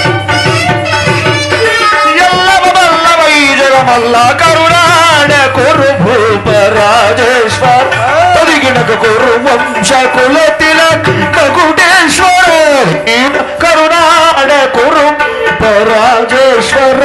S1: ಎಲ್ಲವ ಬಲ್ಲವ ಈ ಜಗಮಲ್ಲ ಕರುಣಾಡ ಕುರು ಭೂಪ ರಾಜೇಶ್ವರ ತದಿಗಿಣಕ ಕುರು ವಂಶ ಕುಲ ತಿಲಕ್ ಮಗುಟೇಶ್ವರ ನೀನು ಕರುಣಾಡ ಕುರು ರಾಜೇಶ್ವರ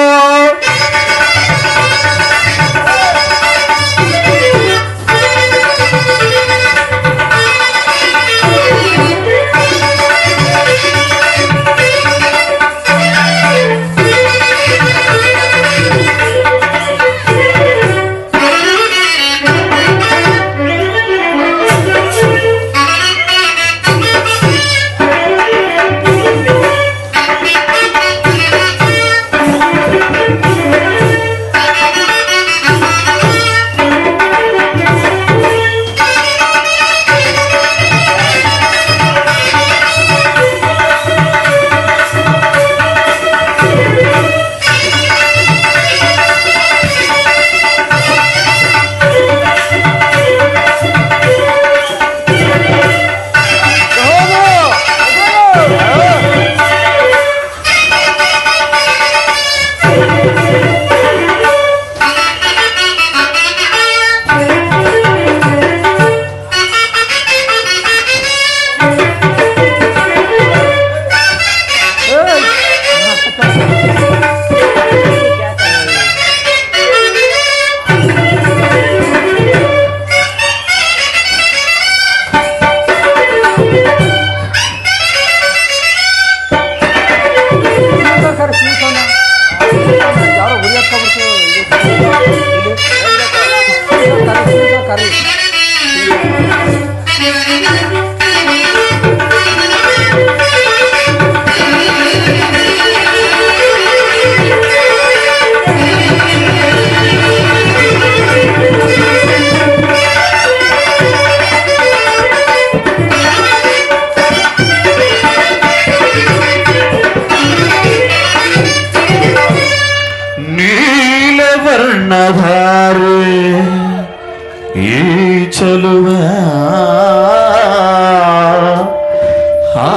S9: ಯಾರೋ ಗುರಿ ಕರಿ
S1: ನೀಲವರ್ಣಧಾರೆ ಈ ಚಲುವ ಆ.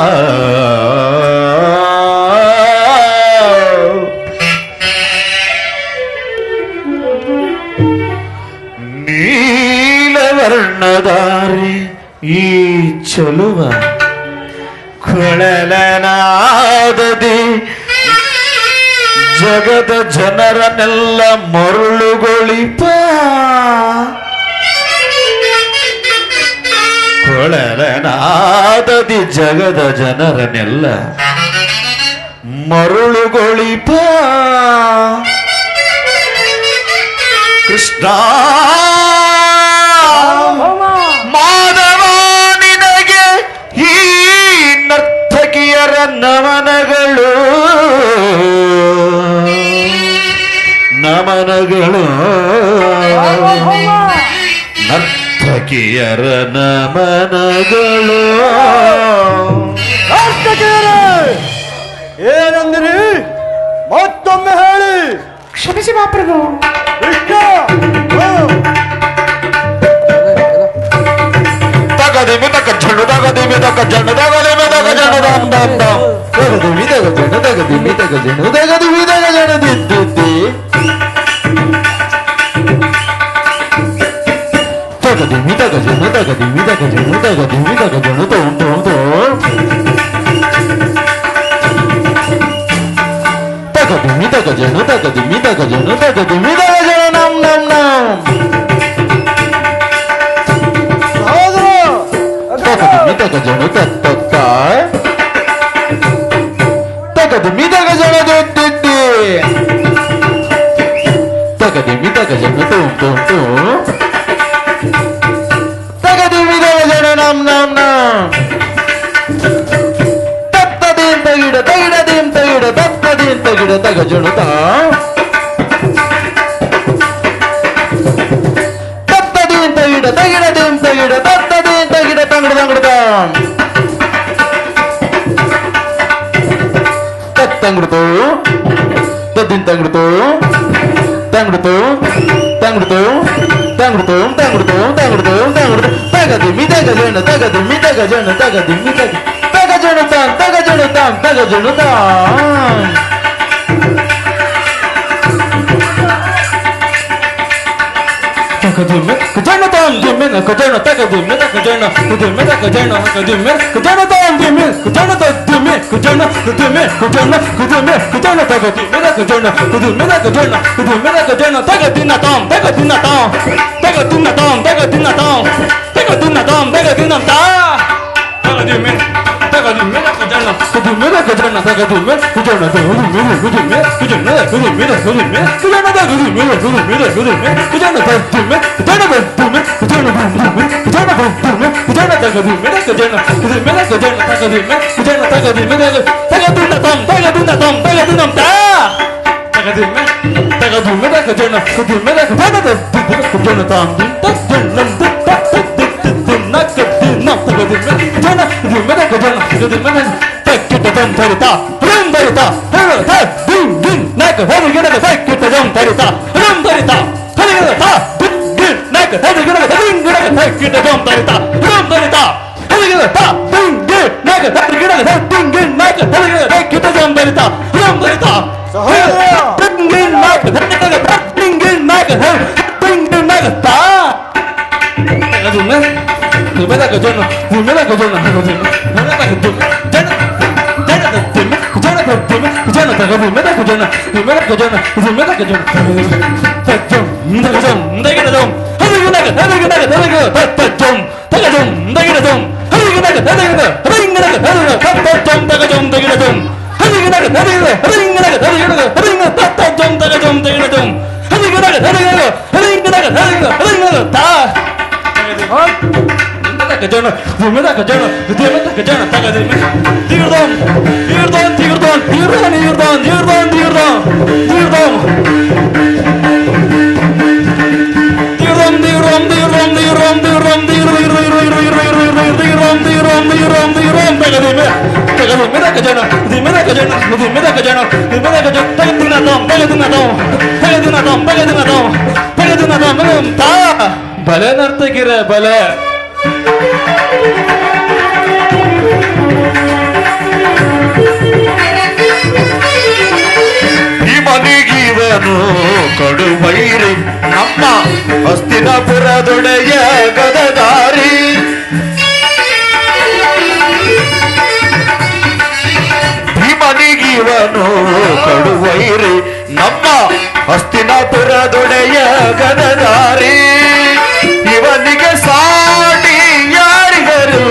S1: ನೀಲವರ್ಣಧಾರೆ ಈ ಚಲುವ ಕೊಳಲನಾದದಿ ಜಗದ ಜನರನ್ನೆಲ್ಲ ಮರುಳುಗೊಳಿಪ ಕೊಳಲನಾದದಿ ಜಗದ ಜನರನ್ನೆಲ್ಲ ಮರುಳುಗೊಳಿಪ ಕೃಷ್ಣ ಮಾಧವ ನಿನಗೆ ಈ ನರ್ತಕಿಯರ ನಮನಗಳು ನಮನಗಳು ನರ್ತಕಿಯರ ನಮನಗಳು
S2: ಏನಂದಿರಿ ಮತ್ತೊಮ್ಮೆ ಹೇಳಿ
S1: ಕ್ಷಮಿಸಿ ಮಾಪ್ರಭು
S2: ಕೃಷ್ಣ ಹಾ.
S1: ತಗದಿಮಿ ತಕ ಜಣ್ಣು ತಗದಿಮಿ ತಕ ಜಣ್ಣು ತಗದಿಮಿ ತಕ ಜಣ್ಣು ದಮ್ ದಮ್ ದಮ್ ತಗದಿಮಿ ತಗ ಜಣ್ಣು ತಗದಿಮಿ ತಕ ಜಣ್ಣು ತಗದಿಮಿ ತಕ ಜಣ್ಣು ದಿದ್ದಿದ್ದಿ ತಗದಿಮಿ ತಕ ಜಣ್ಣು ತಗದಿಮಿ ತಕ ಜಣ್ಣು ತಗದಿಮಿ ತಕ ಜಣ್ಣು ತೋಂ ತೋಂ ತೋಂ ತಗ ಜನು ತಗ ದಿಮ್ಮಿ ತಗ ಜನು ತಗ ದಿಮ್ಮಿ ತಗ ಜನ ನಮ್ ನಮ್ ನಮ್ ತಗ ದಿಮ್ಮಿ ತಗ ಜನು ತಗ್ ತಗ್ ತಾಯ್ ತಗ ದಿಮ್ಮಿ ತಗ ಜನ ದುಡ್ಡಿದ್ದಿ ತಗ ದಿಮ್ಮಿ ತಗ ಜನ ತುಮ್ ತುಮ್ ತುಮ್ ತಗ ದಿಮ್ಮಿ ತಗ ಜನ ನಮ್ ನಮ್ ನಮ್ ತತ್ತದೀಂ ತಗಿಡ ತಗಿಡದೀಂ ತಗಿಡ ತತ್ತದೀಂ ತಗಿಡ ತಗ ಜುಣುತ ತತ್ತದೀಂ ತಗಿಡ ತಗಿಡದೀಂ ತಗಿಡ ತತ್ತದೀಂ ತಗಿಡ ತಂಗಡ ತಂಗಡ ತತ್ತಂಗಡತು ತದ್ದಿನ ತಂಗಡತು ತಂಗಡತು ತಂಗಡತು ತಂಗಡತು ತಂಗಡತು ತಂಗಡತು ತಂಗಡತು ತಗದಿ ಮಿದಗ ಜನ ತಗದಿ ಮಿದಗ ಜನ ತಗದಿ ಮಿದಗ ತಗ ಜನ ತಾನ್ ತಗ ಜನ ತಾನ್ ತಗ ಜನ ತಾನ್ Kajime, kajana tam dime, kajana taka dime, kajana kajime, kajana kajime, kajana tam dime, kajana ta dime, kajana kajime, kajana kajime, kajana taka dime, kajana kajime, kajana kajime, kajana taka dina tam, taka dina tam, taka dina tam, taka dina tam, taka dina tam, taka dina tam, taka dime. Taka dime, kajana, kajime, kajana, taka dime, kajana, taka dime, kajime, kajana, kajime, kajime, kajana, taka dime, kajime, kajime, kajana, taka dime, kajana, taka dime, kajana, taka dime, kajana, taka dime, kajana, taka dime, kajana, kajana, taka dime, kajana, taka dime, taka dina tam, taka dina tam, taka dina tam, taka dime, taka dime, kajana, kajime, kajana, taka dime, kajana tam, kajana, Kajana, Vumeda Kajana, Vumeda Kajana, Tagadime, Dirdon, Dirdon, Dirdon, Dirdon, Dirdon, Dirdon, Dirdon, Dirdon. Dirdon, Dirdon, Dirdon, Dirdon, Dirdon, Dirdon, Dirdon, Dirdon, Dirdon, Tagadime, Tagadime Kajana, Vumeda Kajana, Vumeda Kajana, Vumeda Kajana, Tagadina Tom, Tagadina Tom, Tagadina Tom, Tagadina Tom, Tagadina Tom, Ta, ಬಲೆ ನರ್ತಕಿರ ಬಲೆ ಈ ಮನೆಗಿವನು ಕಡುಬೈರಿ ನಮ್ಮ ಹಸ್ತಿನಪುರದೊಡೆಯ ಗದದಾರಿ ಈ ಮನೆಗಿವನು ಕಡುವೈರಿ ನಮ್ಮ ಹಸ್ತಿನಪುರದೊಡೆಯ ಗದದಾರಿ ಇವನಿಗೆ ಸಾಟಿ ಯಾರಿಗರು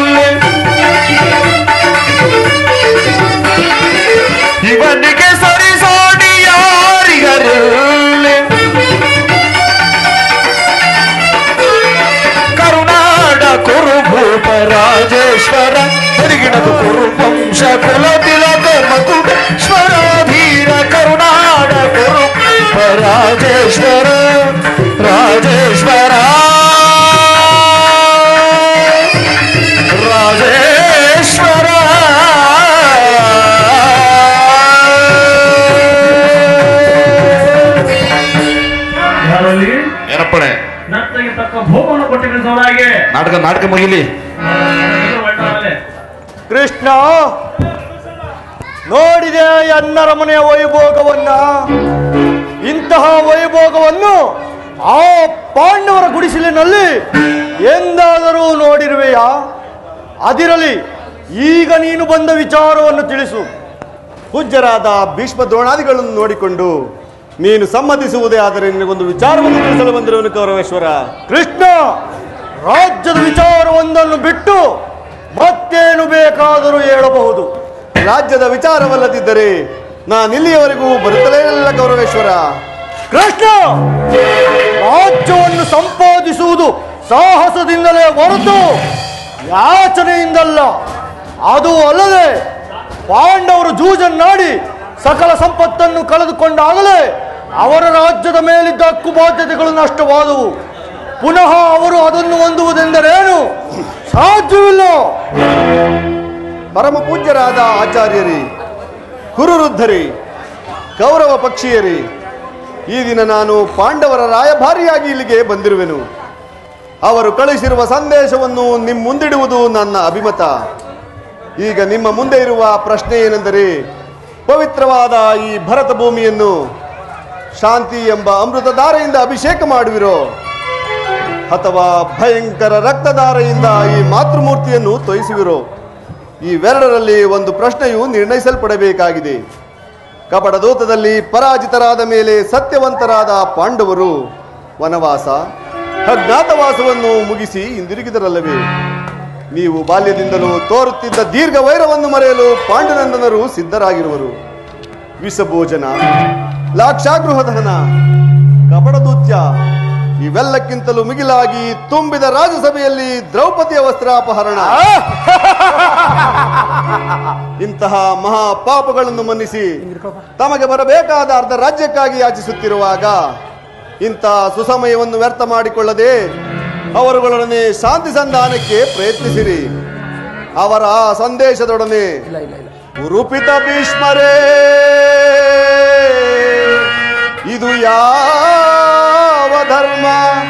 S1: ಇವನಿಗೆ ಸರಿ ಸಾಟಿ ಯಾರಿಗರು ಕರುನಾಡ ಕುರುಭೂಪ ರಾಜೇಶ್ವರ ತಿರುಗಿಣದು ಕುರುವಂಶ ಕುಲ ತಿಲಕ ಮಕುಟೇಶ್ವರ ಧೀರ ಕರುನಾಡ ಕುರುಭೂಪ ರಾಜೇಶ್ವರ ರಾಜೇಶ್ವರ ರಾಜೇಶ್ವರ
S5: ಯಾರಲ್ಲಿ
S1: ಏನಪ್ಪಣೆ
S5: ನರ್ತಗೆ ತಕ್ಕ ಭೋಗವನ್ನು ಕೊಟ್ಟಿರಿಸುವವರಾಗೆ
S1: ನಾಟಕ ನಾಟಕ ಮುಗಿಲಿ
S5: ಒಳ್ಳೆ
S2: ಕೃಷ್ಣ ನೋಡಿದೆ ಅನ್ನರ ಮನೆಯ ವೈಭೋಗವನ್ನ ಇಂತಹ ವೈಭೋಗವನ್ನು ಆ ಪಾಂಡವರ ಗುಡಿಸಲಿನಲ್ಲಿ ಎಂದಾದರೂ ನೋಡಿರುವೆಯಾ ಅದಿರಲಿ ಈಗ ನೀನು ಬಂದ ವಿಚಾರವನ್ನು ತಿಳಿಸು
S8: ಪೂಜ್ಯರಾದ ಭೀಷ್ಮ ದ್ರೋಣಾದಿಗಳನ್ನು ನೋಡಿಕೊಂಡು ನೀನು ಸಮ್ಮತಿಸುವುದೇ ಆದರೆ ನಿನಗೊಂದು ವಿಚಾರವನ್ನು ತಿಳಿಸಲು ಬಂದಿರುವನು ಕೌರವೇಶ್ವರ
S2: ಕೃಷ್ಣ ರಾಜ್ಯದ ವಿಚಾರವೊಂದನ್ನು ಬಿಟ್ಟು ಮತ್ತೇನು ಬೇಕಾದರೂ ಹೇಳಬಹುದು
S8: ರಾಜ್ಯದ ವಿಚಾರವಲ್ಲದಿದ್ದರೆ ನಾನಿಲ್ಲಿಯವರೆಗೂ ಬರುತ್ತಲೇ ಇಲ್ಲ ಕೌರವೇಶ್ವರ
S2: ಕೃಷ್ಣ ರಾಜ್ಯವನ್ನು ಸಂಪಾದಿಸುವುದು ಸಾಹಸದಿಂದಲೇ ಹೊರತು ಯಾಚನೆಯಿಂದಲ್ಲ ಅದು ಅಲ್ಲದೆ ಪಾಂಡವರು ಜೂಜನ್ನಾಡಿ ಸಕಲ ಸಂಪತ್ತನ್ನು ಕಳೆದುಕೊಂಡಾಗಲೇ ಅವರ ರಾಜ್ಯದ ಮೇಲಿದ್ದ ಹಕ್ಕು ಬಾಧ್ಯತೆಗಳು ನಷ್ಟವಾದವು ಪುನಃ ಅವರು ಅದನ್ನು ಹೊಂದುವುದೆಂದರೇನು ಸಾಧ್ಯವಿಲ್ಲ
S8: ಪರಮ ಪೂಜ್ಯರಾದ ಆಚಾರ್ಯರಿ ಕುರುವೃದ್ಧರಿ ಕೌರವ ಪಕ್ಷೀಯರಿ ಈ ದಿನ ನಾನು ಪಾಂಡವರ ರಾಯಭಾರಿಯಾಗಿ ಇಲ್ಲಿಗೆ ಬಂದಿರುವೆನು ಅವರು ಕಳಿಸಿರುವ ಸಂದೇಶವನ್ನು ನಿಮ್ಮ ಮುಂದಿಡುವುದು ನನ್ನ ಅಭಿಮತ ಈಗ ನಿಮ್ಮ ಮುಂದೆ ಇರುವ ಪ್ರಶ್ನೆ ಏನೆಂದರೆ ಪವಿತ್ರವಾದ ಈ ಭರತ ಭೂಮಿಯನ್ನು ಶಾಂತಿ ಎಂಬ ಅಮೃತಧಾರೆಯಿಂದ ಅಭಿಷೇಕ ಮಾಡುವಿರೋ ಅಥವಾ ಭಯಂಕರ ರಕ್ತಧಾರೆಯಿಂದ ಈ ಮಾತೃಮೂರ್ತಿಯನ್ನು ತೊಯಿಸುವಿರೋ ಇವೆರಡರಲ್ಲಿ ಒಂದು ಪ್ರಶ್ನೆಯು ನಿರ್ಣಯಿಸಲ್ಪಡಬೇಕಾಗಿದೆ ಕಪಟದೂತದಲ್ಲಿ ಪರಾಜಿತರಾದ ಮೇಲೆ ಸತ್ಯವಂತರಾದ ಪಾಂಡವರು ವನವಾಸ ಅಜ್ಞಾತವಾಸವನ್ನು ಮುಗಿಸಿ ಹಿಂದಿರುಗಿದರಲ್ಲವೇ ನೀವು ಬಾಲ್ಯದಿಂದಲೂ ತೋರುತ್ತಿದ್ದ ದೀರ್ಘ ವೈರವನ್ನು ಮರೆಯಲು ಪಾಂಡುನಂದನರು ಸಿದ್ಧರಾಗಿರುವರು ವಿಷಭೋಜನ ಲಾಕ್ಷಾಗೃಹದಹನ ಕಪಟದೂತ್ಯ ಇವೆಲ್ಲಕ್ಕಿಂತಲೂ ಮಿಗಿಲಾಗಿ ತುಂಬಿದ ರಾಜಸಭೆಯಲ್ಲಿ ದ್ರೌಪದಿಯ ವಸ್ತ್ರಾಪಹರಣ ಇಂತಹ ಮಹಾ ಪಾಪಗಳನ್ನು ಮನ್ನಿಸಿ ತಮಗೆ ಬರಬೇಕಾದ ಅರ್ಧ ರಾಜ್ಯಕ್ಕಾಗಿ ಯಾಚಿಸುತ್ತಿರುವಾಗ ಇಂತಹ ಸುಸಮಯವನ್ನು ವ್ಯರ್ಥ ಮಾಡಿಕೊಳ್ಳದೆ ಅವರುಗಳೊಡನೆ ಶಾಂತಿ ಸಂಧಾನಕ್ಕೆ ಪ್ರಯತ್ನಿಸಿರಿ ಅವರ ಆ ಸಂದೇಶದೊಡನೆ ಉರುಪಿತ ಭೀಷ್ಮರೇ ಇದು ಯಾವ ಧರ್ಮ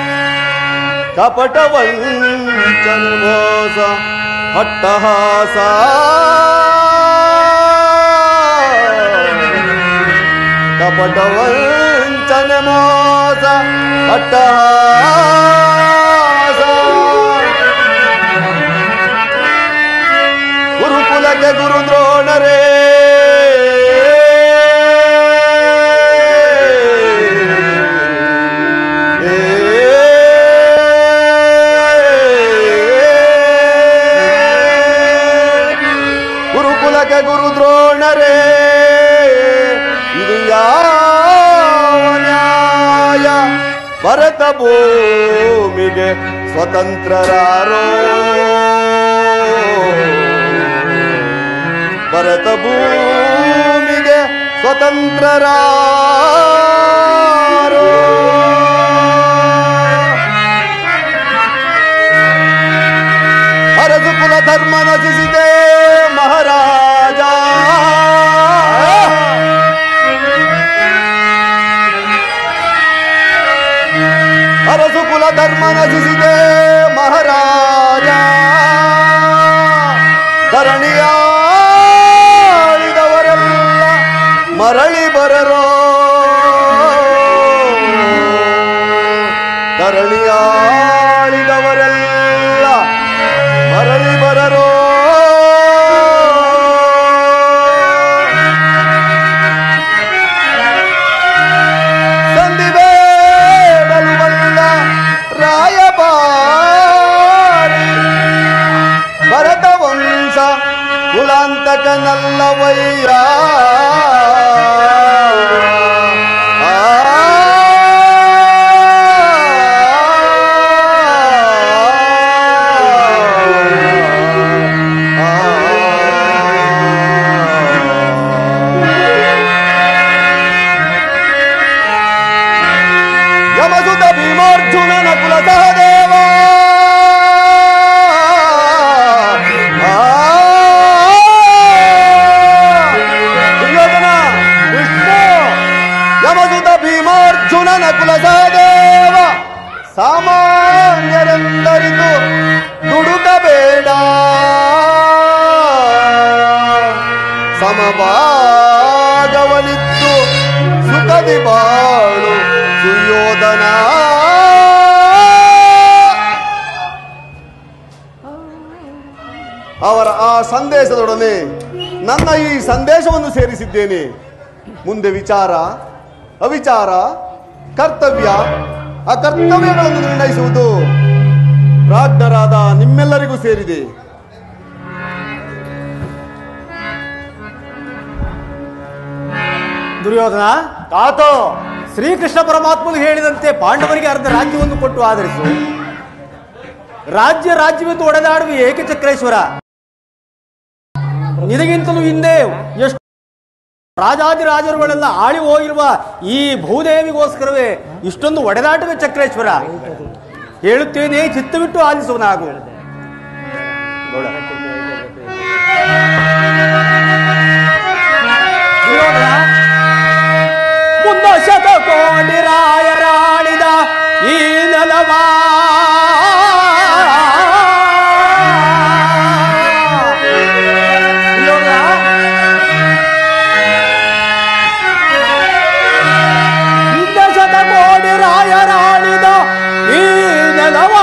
S8: ಕಪಟ ವಂಚನ ಮೋಸ ಹಟ್ಟಹಾಸ ಕಪಟ ವಂಚನ ಮೋಸ ಹಟ್ಟಹಾಸ ಗುರುಕುಲಕ್ಕೆ ಗುರು ದ್ರೋಣರೇ ಗುರುಕುಲಕ್ಕೆ ಗುರು ದ್ರೋಣರೇ ಇದು ಯಾವ ನ್ಯಾಯ ಭರತ ಭೂಮಿಗೆ ಸ್ವತಂತ್ರರಾರೋ ಭರತ ಭೂಮಿಗೆ ಸ್ವತಂತ್ರರಾರೋ ಅರಸು ಕುಲ ಧರ್ಮ ನಶಿಸಿದೆ ಮಹಾರಾಜ ಅರಸು ಕುಲ ಧರ್ಮ ನಶಿಸಿದೆ ಮಹಾರಾಜ ಧರಣಿಯಾಳಿದವರೆಲ್ಲ ಮರಳಿ ಬರರೋ ಧರಣಿಯಾಳಿದವರೆಲ್ಲ ಮರಳಿ ಬರರೋ ಸಂದಿಬೇಡಲು ಬಂದ ರಾಯಬಾರಿ ಭರತ ವಂಶ ಕುಲಾಂತಕನಲ್ಲವಯ್ಯ ಆ ಯಮಸುತ ಭೀಮಾರ್ಜುನನ ಕುಲ ಸಹದೇವ ಆ, ದುರ್ಯೋಧನ ವಿಷ್ಣು ಯಮಸುತ ಭೀಮಾರ್ಜುನನ ಕುಲ ಸಹದೇವ ಸಾಮಾನ್ಯರೆಂದರಿತು ದುಡುಕಬೇಡ ಸಮಭಾಗವನಿತ್ತು ಸುಖದಿ ಬಾಳು ಸುಯೋಧನ ಅವರ ಆ ಸಂದೇಶದೊಡನೆ ನನ್ನ ಈ ಸಂದೇಶವನ್ನು ಸೇರಿಸಿದ್ದೇನೆ ಮುಂದೆ ವಿಚಾರ ಅವಿಚಾರ ಕರ್ತವ್ಯ ಅಕರ್ತವ್ಯಗಳನ್ನು ನಿರ್ಣಯಿಸುವುದು ಪ್ರಾಜ್ಞರಾದ ನಿಮ್ಮೆಲ್ಲರಿಗೂ ಸೇರಿದೆ
S4: ದುರ್ಯೋಧನ
S8: ತಾತೋ
S4: ಶ್ರೀಕೃಷ್ಣ ಪರಮಾತ್ಮನು ಹೇಳಿದಂತೆ ಪಾಂಡವರಿಗೆ ಅರ್ಧ ರಾಜ್ಯವನ್ನು ಕೊಟ್ಟು ಆಧರಿಸು ರಾಜ್ಯ ರಾಜ್ಯವೆಂದು ಒಡೆದಾಡುವ ಏಕಚಕ್ರೇಶ್ವರ ನಿನಗಿಂತಲೂ ಹಿಂದೆ ಎಷ್ಟು ರಾಜಾದಿರಾಜರುಗಳೆಲ್ಲ ಆಳಿ ಹೋಗಿರುವ ಈ ಭೂದೇವಿಗೋಸ್ಕರವೇ ಇಷ್ಟೊಂದು ಒಡೆದಾಟವೇ ಚಕ್ರೇಶ್ವರ ಹೇಳುತ್ತೇನೆ ಚಿತ್ತವಿಟ್ಟು ಆಲಿಸುವನಾಗು ದುರ್ಯೋಧನ ಮುನ್ನ ಶತಕೋಟಿ ರಾಯರಾಳಿದ ಈ ನೆಲವಾ ಮುನ್ನ ಶತಕೋಟಿ ರಾಯರಾಳಿದ ಈ ನೆಲವಾ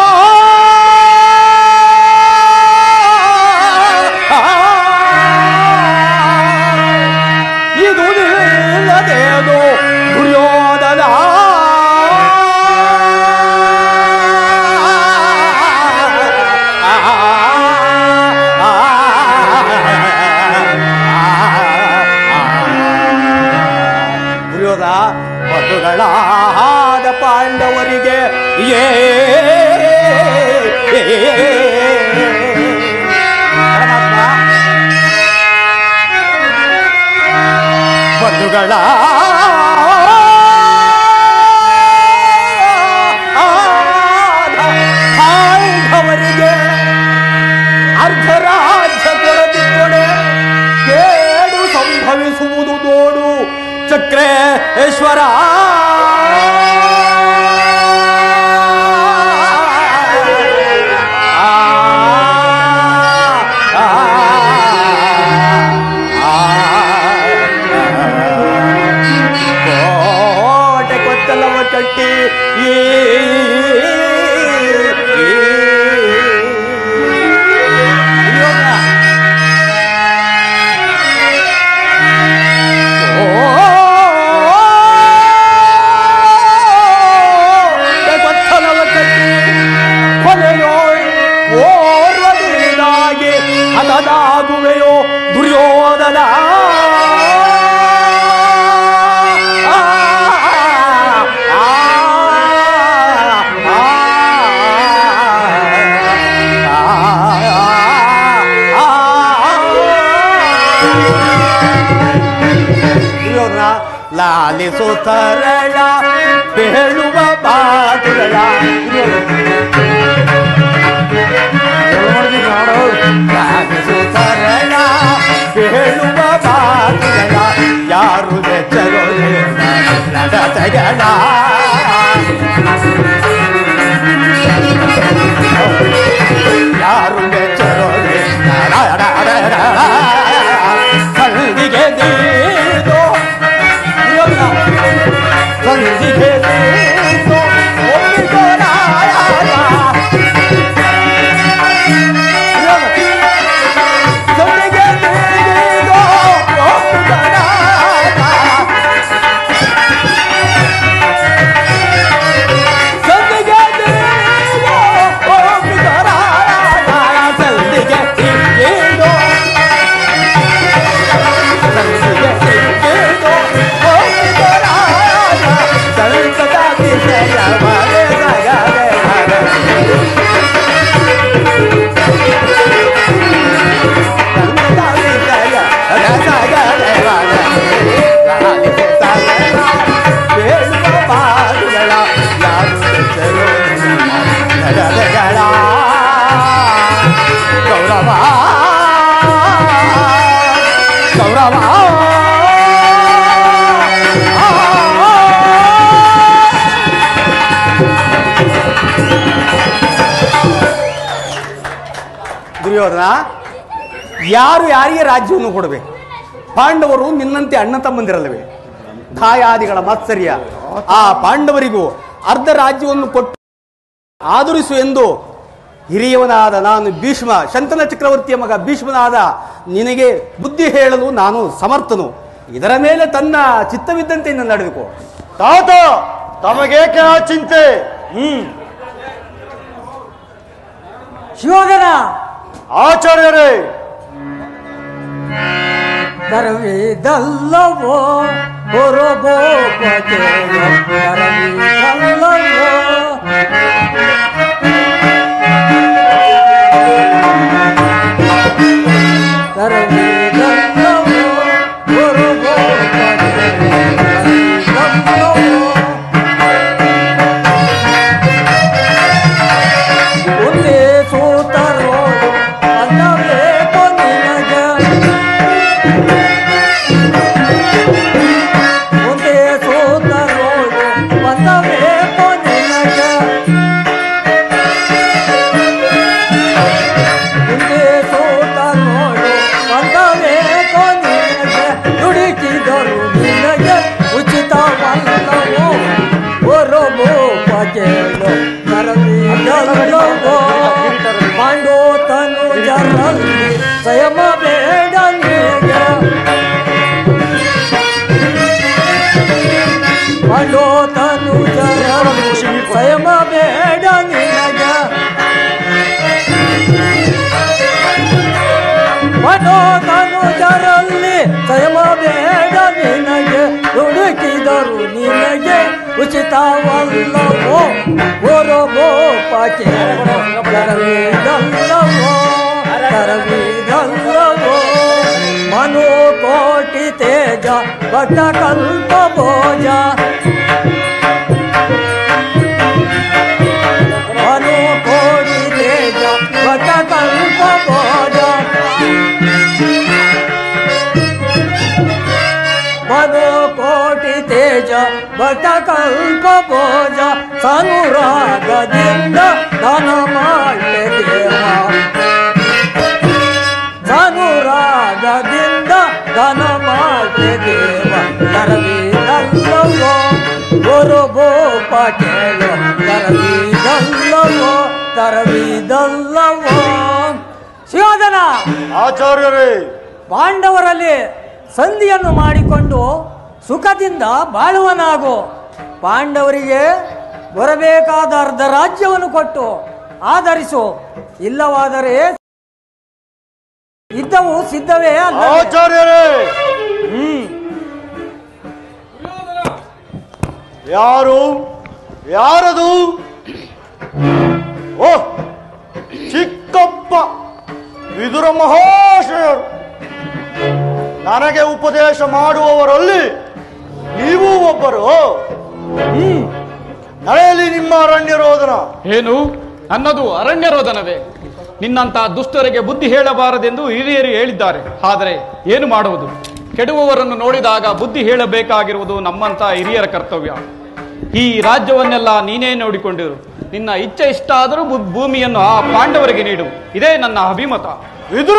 S4: ಇದು ನಿಲ್ಲದೇನು ದುರ್ಯೋಧನ ದುರ್ಯೋಧ ಮಧುಗಳಾದ ಪಾಂಡವರಿಗೆ ಏ ಪರಮಾತ್ಮ ಬಂಧುಗಳ ಪಾಂಡವರಿಗೆ ಅರ್ಧ ರಾಜ್ಯ ಕೊಡದಿದ್ದರೆ ಕೇಡು ಸಂಭವಿಸುವುದು ನೋಡು ಚಕ್ರೇಶ್ವರ ಕೋಟೆ ಕೊತ್ತಲವ ಕಟ್ಟಿ ಈ ಕೊತ್ತಲವ ಕಟ್ಟಿ ಕೊನೆಯೋ ಓರ್ವದಿನಾಗಿ ಹಲದಾಗುವೆಯೋ ದುರ್ಯೋಧನ ದುರ್ಯೋಧನ ಲಾಲಿಸು ತರಳ ಬೇಳುವ ಬಾತುಗಳ ಲಾಲಿಸು ತರಳ ಬೇಳುವ ಬಾತುಗಳ ಯಾರು ಬೆಚ್ಚರೋ ನಡತೆಗಳ ಯಾರು ಬೆಚ್ಚರೋ ಕಲ್ಲಿಗೆ ನೀರು ಕಲ್ಲಿಗೆ ನೀರು ಒಪ್ಪಿಕೊಳ್ಳಾಯ. ಕಲ್ಲಿಗೆ ನೀರು ಒಪ್ಪಿಕೊಳ್ಳಾಯ. ಕಲ್ಲಿಗೆ ನೀರು ಒಪ್ಪಿಕೊಳ್ಳಾಯ. ಕಲ್ಲಿಗೆ ನೀರು ಗೌರವ ಗೌರವ ದುರ್ಯೋಧನ ಯಾರು ಯಾರಿಗೆ ರಾಜ್ಯವನ್ನು ಕೊಡಬೇಕು ಪಾಂಡವರು ನಿನ್ನಂತೆ ಅಣ್ಣ ತಮ್ಮಂದಿರಲ್ಲವೇ ಧಾಯಾದಿಗಳ ಮಾತ್ಸರ್ಯ ಆ ಪಾಂಡವರಿಗೂ ಅರ್ಧ ರಾಜ್ಯವನ್ನು ಕೊಟ್ಟು ಆಧರಿಸು ಎಂದು ಹಿರಿಯವನಾದ ನಾನು ಭೀಷ್ಮ ಶಂತನ ಚಕ್ರವರ್ತಿಯ ಮಗ ಭೀಷ್ಮನಾದ ನಿನಗೆ ಬುದ್ಧಿ ಹೇಳಲು ನಾನು ಸಮರ್ಥನು ಇದರ ಮೇಲೆ ತನ್ನ ಚಿತ್ತವಿದ್ದಂತೆ ನಿನ್ನ ನಡೆದುಕೋ
S1: ತಾತ ತಮಗೇಕೆ ಆ ಚಿಂತೆ ಹ್ಮ್
S10: ಶಿವೋಧನ
S1: ಆಚಾರ್ಯರೇ
S10: ಕರವಿದಲ್ಲವೋ ಹೊರಬೋ ಕರವಿದಲ್ಲವೋ ಕರವಿದಲ್ಲವೋ ಹೊರಬೋ ಕರವಿದಲ್ಲವೋ ಒಂದೇ ಸೋತರೋ ಅನ್ನಬೇಕು ನಿನಗೆ ಒಂದೇ ಸೋತರೋ ಅನ್ನಬೇಕು ನಿನಗೆ ಒಂದೇ ಸೋತರೋ ಅನ್ನಬೇಕು ನಿನಗೆ ದುಡುಕಿದರು ನಿನಗೆ ಉಚಿತವಲ್ಲವೋ ಹೊರಬೋ ಪಜೇಳು ಕರವಿದಲ್ಲವೋ ಮಾಂಡೋ ತನು ಜರಲ್ಲಿ ಸ್ವಯಂ ಬೇಡ ನೀಗೆ ಮಾಂಡೋ ತನು ಜರಲ್ಲಿ ಸ್ವಯಂ ಬೇಡ ನಿನಗೆ ಮನೋ ತನು ಜರಲ್ಲಿ ಸ್ವಯಂ ಬೇಡ ನಿನಗೆ ಹುಡುಕಿದರು ನಿನಗೆ ಉಚಿತವಲ್ಲವೋ ಓರಬೋ ಪಾಚೆ ಕರವಿದಲ್ಲವೋ ಕರವಿದಲ್ಲವೋ ಮನೋ ಕೋಟಿ ತೇಜ ಭಕ್ತ ಕಲ್ಪ ಭೋಜ ಮನೋ ಕೋಟಿ ತೇಜ ಭಕ್ತ ಕಲ್ಪ ಭೋಜ ಮನೋ ಕೋಟಿ ತೇಜ ಭಕ್ತ ಕಲ್ಪ ಭೋಜ ಸನುರಾಗದಿಂದ ಧನ ಮಾಡೆ ದೇವ ಸನುರಾಗದಿಂದ ಧನ ಮಾಡೆ ದೇವ ಕರವಿದಲ್ಲವೋ ಗುರುಬೋ ಪಟೇಲು ತರವಿದಲ್ಲವೋ ತರವಿದಲ್ಲವೋ ಶಿವಧನ
S1: ಆಚಾರ್ಯರೇ
S10: ಪಾಂಡವರಲ್ಲಿ ಸಂಧಿಯನ್ನು ಮಾಡಿಕೊಂಡು ಸುಖದಿಂದ ಬಾಳುವನಾಗು ಪಾಂಡವರಿಗೆ ಬರಬೇಕಾದ ಅರ್ಧ ರಾಜ್ಯವನ್ನು ಕೊಟ್ಟು ಆಧರಿಸು ಇಲ್ಲವಾದರೆ ಇದ್ದವು ಸಿದ್ಧವೇ ಅಲ್ಲ
S1: ಆಚಾರ್ಯರೇ ಹ್ಮ್ ಯಾರು ಯಾರದು ಓ ಚಿಕ್ಕಪ್ಪ ವಿದುರ ಮಹಾಶಯರು ನನಗೆ ಉಪದೇಶ ಮಾಡುವವರಲ್ಲಿ ನೀವು ಒಬ್ಬರು ಹ್ಮ್ ನಡೆಯಲಿ ನಿಮ್ಮ ಅರಣ್ಯರೋಧನ
S3: ಏನು ನನ್ನದು ಅರಣ್ಯರೋಧನವೇ ನಿನ್ನಂತ ದುಷ್ಟರಿಗೆ ಬುದ್ಧಿ ಹೇಳಬಾರದೆಂದು ಹಿರಿಯರು ಹೇಳಿದ್ದಾರೆ ಆದರೆ ಏನು ಮಾಡುವುದು ಕೆಡುವವರನ್ನು ನೋಡಿದಾಗ ಬುದ್ಧಿ ಹೇಳಬೇಕಾಗಿರುವುದು ನಮ್ಮಂತ ಹಿರಿಯರ ಕರ್ತವ್ಯ ಈ ರಾಜ್ಯವನ್ನೆಲ್ಲ ನೀನೇ ನೋಡಿಕೊಂಡಿರು ನಿನ್ನ ಇಚ್ಛೆ ಇಷ್ಟ ಆದರೂ ಭೂ- ಭೂಮಿಯನ್ನು ಆ ಪಾಂಡವರಿಗೆ ನೀಡು ಇದೇ ನನ್ನ ಅಭಿಮತ
S1: ವಿದುರ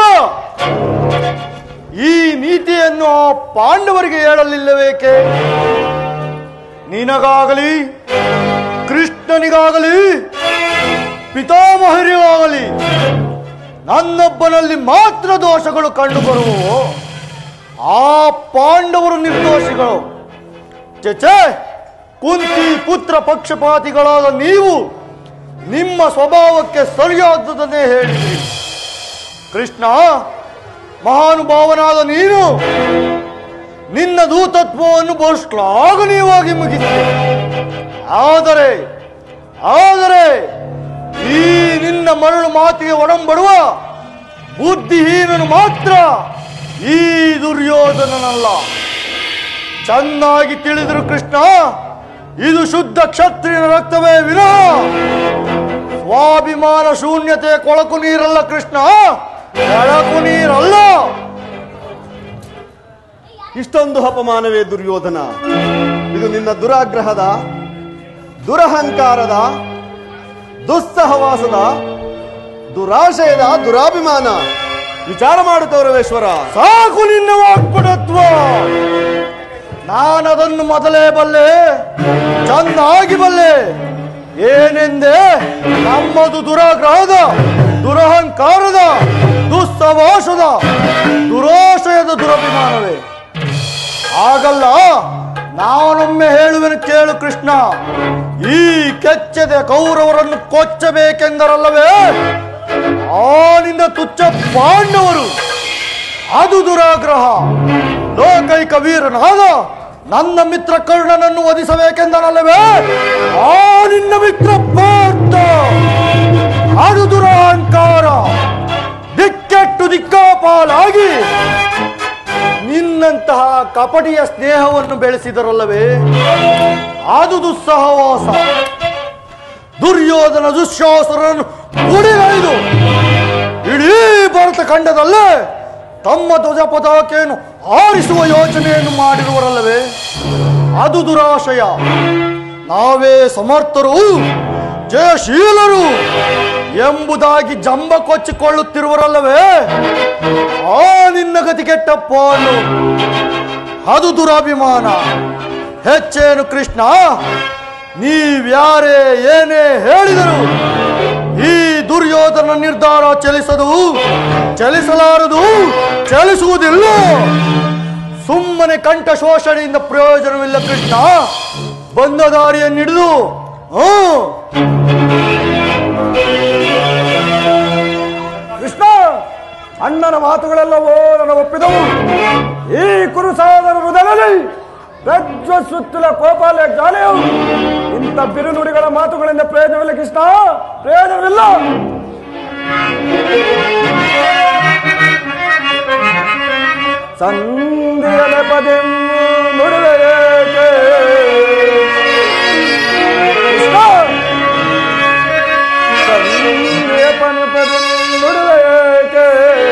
S1: ಈ ನೀತಿಯನ್ನು ಆ ಪಾಂಡವರಿಗೆ ಹೇಳಲಿಲ್ಲವೇಕೆ ನಿನಗಾಗಲಿ ಕೃಷ್ಣನಿಗಾಗಲಿ ಪಿತಾಮಹರಿಗಾಗಲಿ ನನ್ನೊಬ್ಬನಲ್ಲಿ ಮಾತ್ರ ದೋಷಗಳು ಕಂಡುಬರುವವು ಆ ಪಾಂಡವರು ನಿರ್ದೋಷಿಗಳು ಚಚೆ ಕುಂತಿ ಪುತ್ರ ಪಕ್ಷಪಾತಿಗಳಾದ ನೀವು ನಿಮ್ಮ ಸ್ವಭಾವಕ್ಕೆ ಸರಿಯಾದದನ್ನೇ ಹೇಳಿದ್ರಿ ಕೃಷ್ಣ ಮಹಾನುಭಾವನಾದ ನೀನು ನಿನ್ನ ದೂತತ್ವವನ್ನು ಬಹು ಶ್ಲಾಘನೀಯವಾಗಿ ಮುಗಿಸಿದೆ ಆದರೆ ಆದರೆ ಈ ನಿನ್ನ ಮರಳು ಮಾತಿಗೆ ಒಡಂಬಡುವ ಬುದ್ಧಿಹೀನನು ಮಾತ್ರ ಈ ದುರ್ಯೋಧನನಲ್ಲ ಚೆನ್ನಾಗಿ ತಿಳಿದರು ಕೃಷ್ಣ ಇದು ಶುದ್ಧ ಕ್ಷತ್ರಿಯನ ರಕ್ತವೇ ವಿನಃ ಸ್ವಾಭಿಮಾನ ಶೂನ್ಯತೆ ಕೊಳಕು ನೀರಲ್ಲ ಕೃಷ್ಣ ಕೊಳಕು ನೀರಲ್ಲ
S8: ಇಷ್ಟೊಂದು ಅಪಮಾನವೇ ದುರ್ಯೋಧನ ಇದು ನಿನ್ನ ದುರಾಗ್ರಹದ ದುರಹಂಕಾರದ ದುಸ್ಸಹವಾಸದ ದುರಾಶಯದ ದುರಾಭಿಮಾನ ವಿಚಾರ ಮಾಡು ಕೌರವೇಶ್ವರ
S1: ಸಾಕು ನಿನ್ನ ವಾಕ್ಪಟತ್ವ ನಾನದನ್ನು ಮೊದಲೇ ಬಲ್ಲೆ ಚೆನ್ನಾಗಿ ಬಲ್ಲೆ
S2: ಏನೆಂದೆ ನಮ್ಮದು ದುರಾಗ್ರಹದ ದುರಹಂಕಾರದ ದುಸ್ಸವಾಸದ ದುರಾಶಯದ ದುರಭಿಮಾನವೇ ಆಗಲ್ಲ ನಾನೊಮ್ಮೆ ಹೇಳುವೆನು ಕೇಳು ಕೃಷ್ಣ ಈ ಕೆಚ್ಚದೆ ಕೌರವರನ್ನು ಕೊಚ್ಚಬೇಕೆಂದರಲ್ಲವೇ ಆ ನಿನ್ನ ತುಚ್ಛ ಪಾಂಡವರು ಅದು ದುರಾಗ್ರಹ ಲೋಕೈಕ ವೀರನಾದ ನನ್ನ ಮಿತ್ರ ಕರ್ಣನನ್ನು ವಧಿಸಬೇಕೆಂದನಲ್ಲವೇ ಆ ನಿನ್ನ ಮಿತ್ರ ಪಾರ್ಥ ಅದು ದುರಹಂಕಾರ ದಿಕ್ಕೆಟ್ಟು ದಿಕ್ಕಾಪಾಲಾಗಿ ನಿನ್ನಂತಹ ಕಪಟಿಯ ಸ್ನೇಹವನ್ನು ಬೆಳೆಸಿದರಲ್ಲವೇ ಅದು ದುಸ್ಸಹವಾಸ ದುರ್ಯೋಧನ ದುಶ್ಯಾಸರನ್ನು ಉಡಿಗೈದು ಇಡೀ ಭಾರತ ಖಂಡದಲ್ಲೇ ತಮ್ಮ ಧ್ವಜ ಪತಾಕೆಯನ್ನು ಆರಿಸುವ ಯೋಚನೆಯನ್ನು ಮಾಡಿರುವರಲ್ಲವೇ ಅದು ದುರಾಶಯ ನಾವೇ ಸಮರ್ಥರು ಜಯಶೀಲರು ಎಂಬುದಾಗಿ ಜಂಬ ಕೊಚ್ಚಿಕೊಳ್ಳುತ್ತಿರುವರಲ್ಲವೇ ಆ ನಿನ್ನ ಗತಿ ಕೆಟ್ಟಪ್ಪ ಅನ್ನು ಅದು ದುರಾಭಿಮಾನ ಹೆಚ್ಚೇನು ಕೃಷ್ಣ ನೀವ್ಯಾರೇ ಏನೇ ಹೇಳಿದರು ಈ ದುರ್ಯೋಧನ ನಿರ್ಧಾರ ಚಲಿಸದು ಚಲಿಸಲಾರದು ಚಲಿಸುವುದಿಲ್ಲ ಸುಮ್ಮನೆ ಕಂಠ ಶೋಷಣೆಯಿಂದ ಪ್ರಯೋಜನವಿಲ್ಲ ಕೃಷ್ಣ ಬಂದ ದಾರಿಯನ್ನು ಹಿಡಿದು ಹ್ಮ್
S7: ಕೃಷ್ಣ ಅಣ್ಣನ ಮಾತುಗಳೆಲ್ಲವೋ ನನ್ನ ಒಪ್ಪಿದವು ಈ ಕುರುಸಾದರ ಹೃದಯದಲ್ಲಿ ಪ್ರಜ್ವಸುತ್ತಲ ಕೋಪಾಲ ಜ್ವಾಲೆಯು ಇಂಥ ಬಿರುನುಡಿಗಳ ಮಾತುಗಳಿಂದ ಪ್ರಯೋಜನವಿಲ್ಲ ಕೃಷ್ಣ ಪ್ರಯೋಜನವಿಲ್ಲ ಸಂಧಿಯ ನೆಪದಿ ನುಡಿದ ಏಕೆ ಕೃಷ್ಣ ಸಂಧಿಯ ಪನಪದಿ ನುಡಿದ ಏಕೆ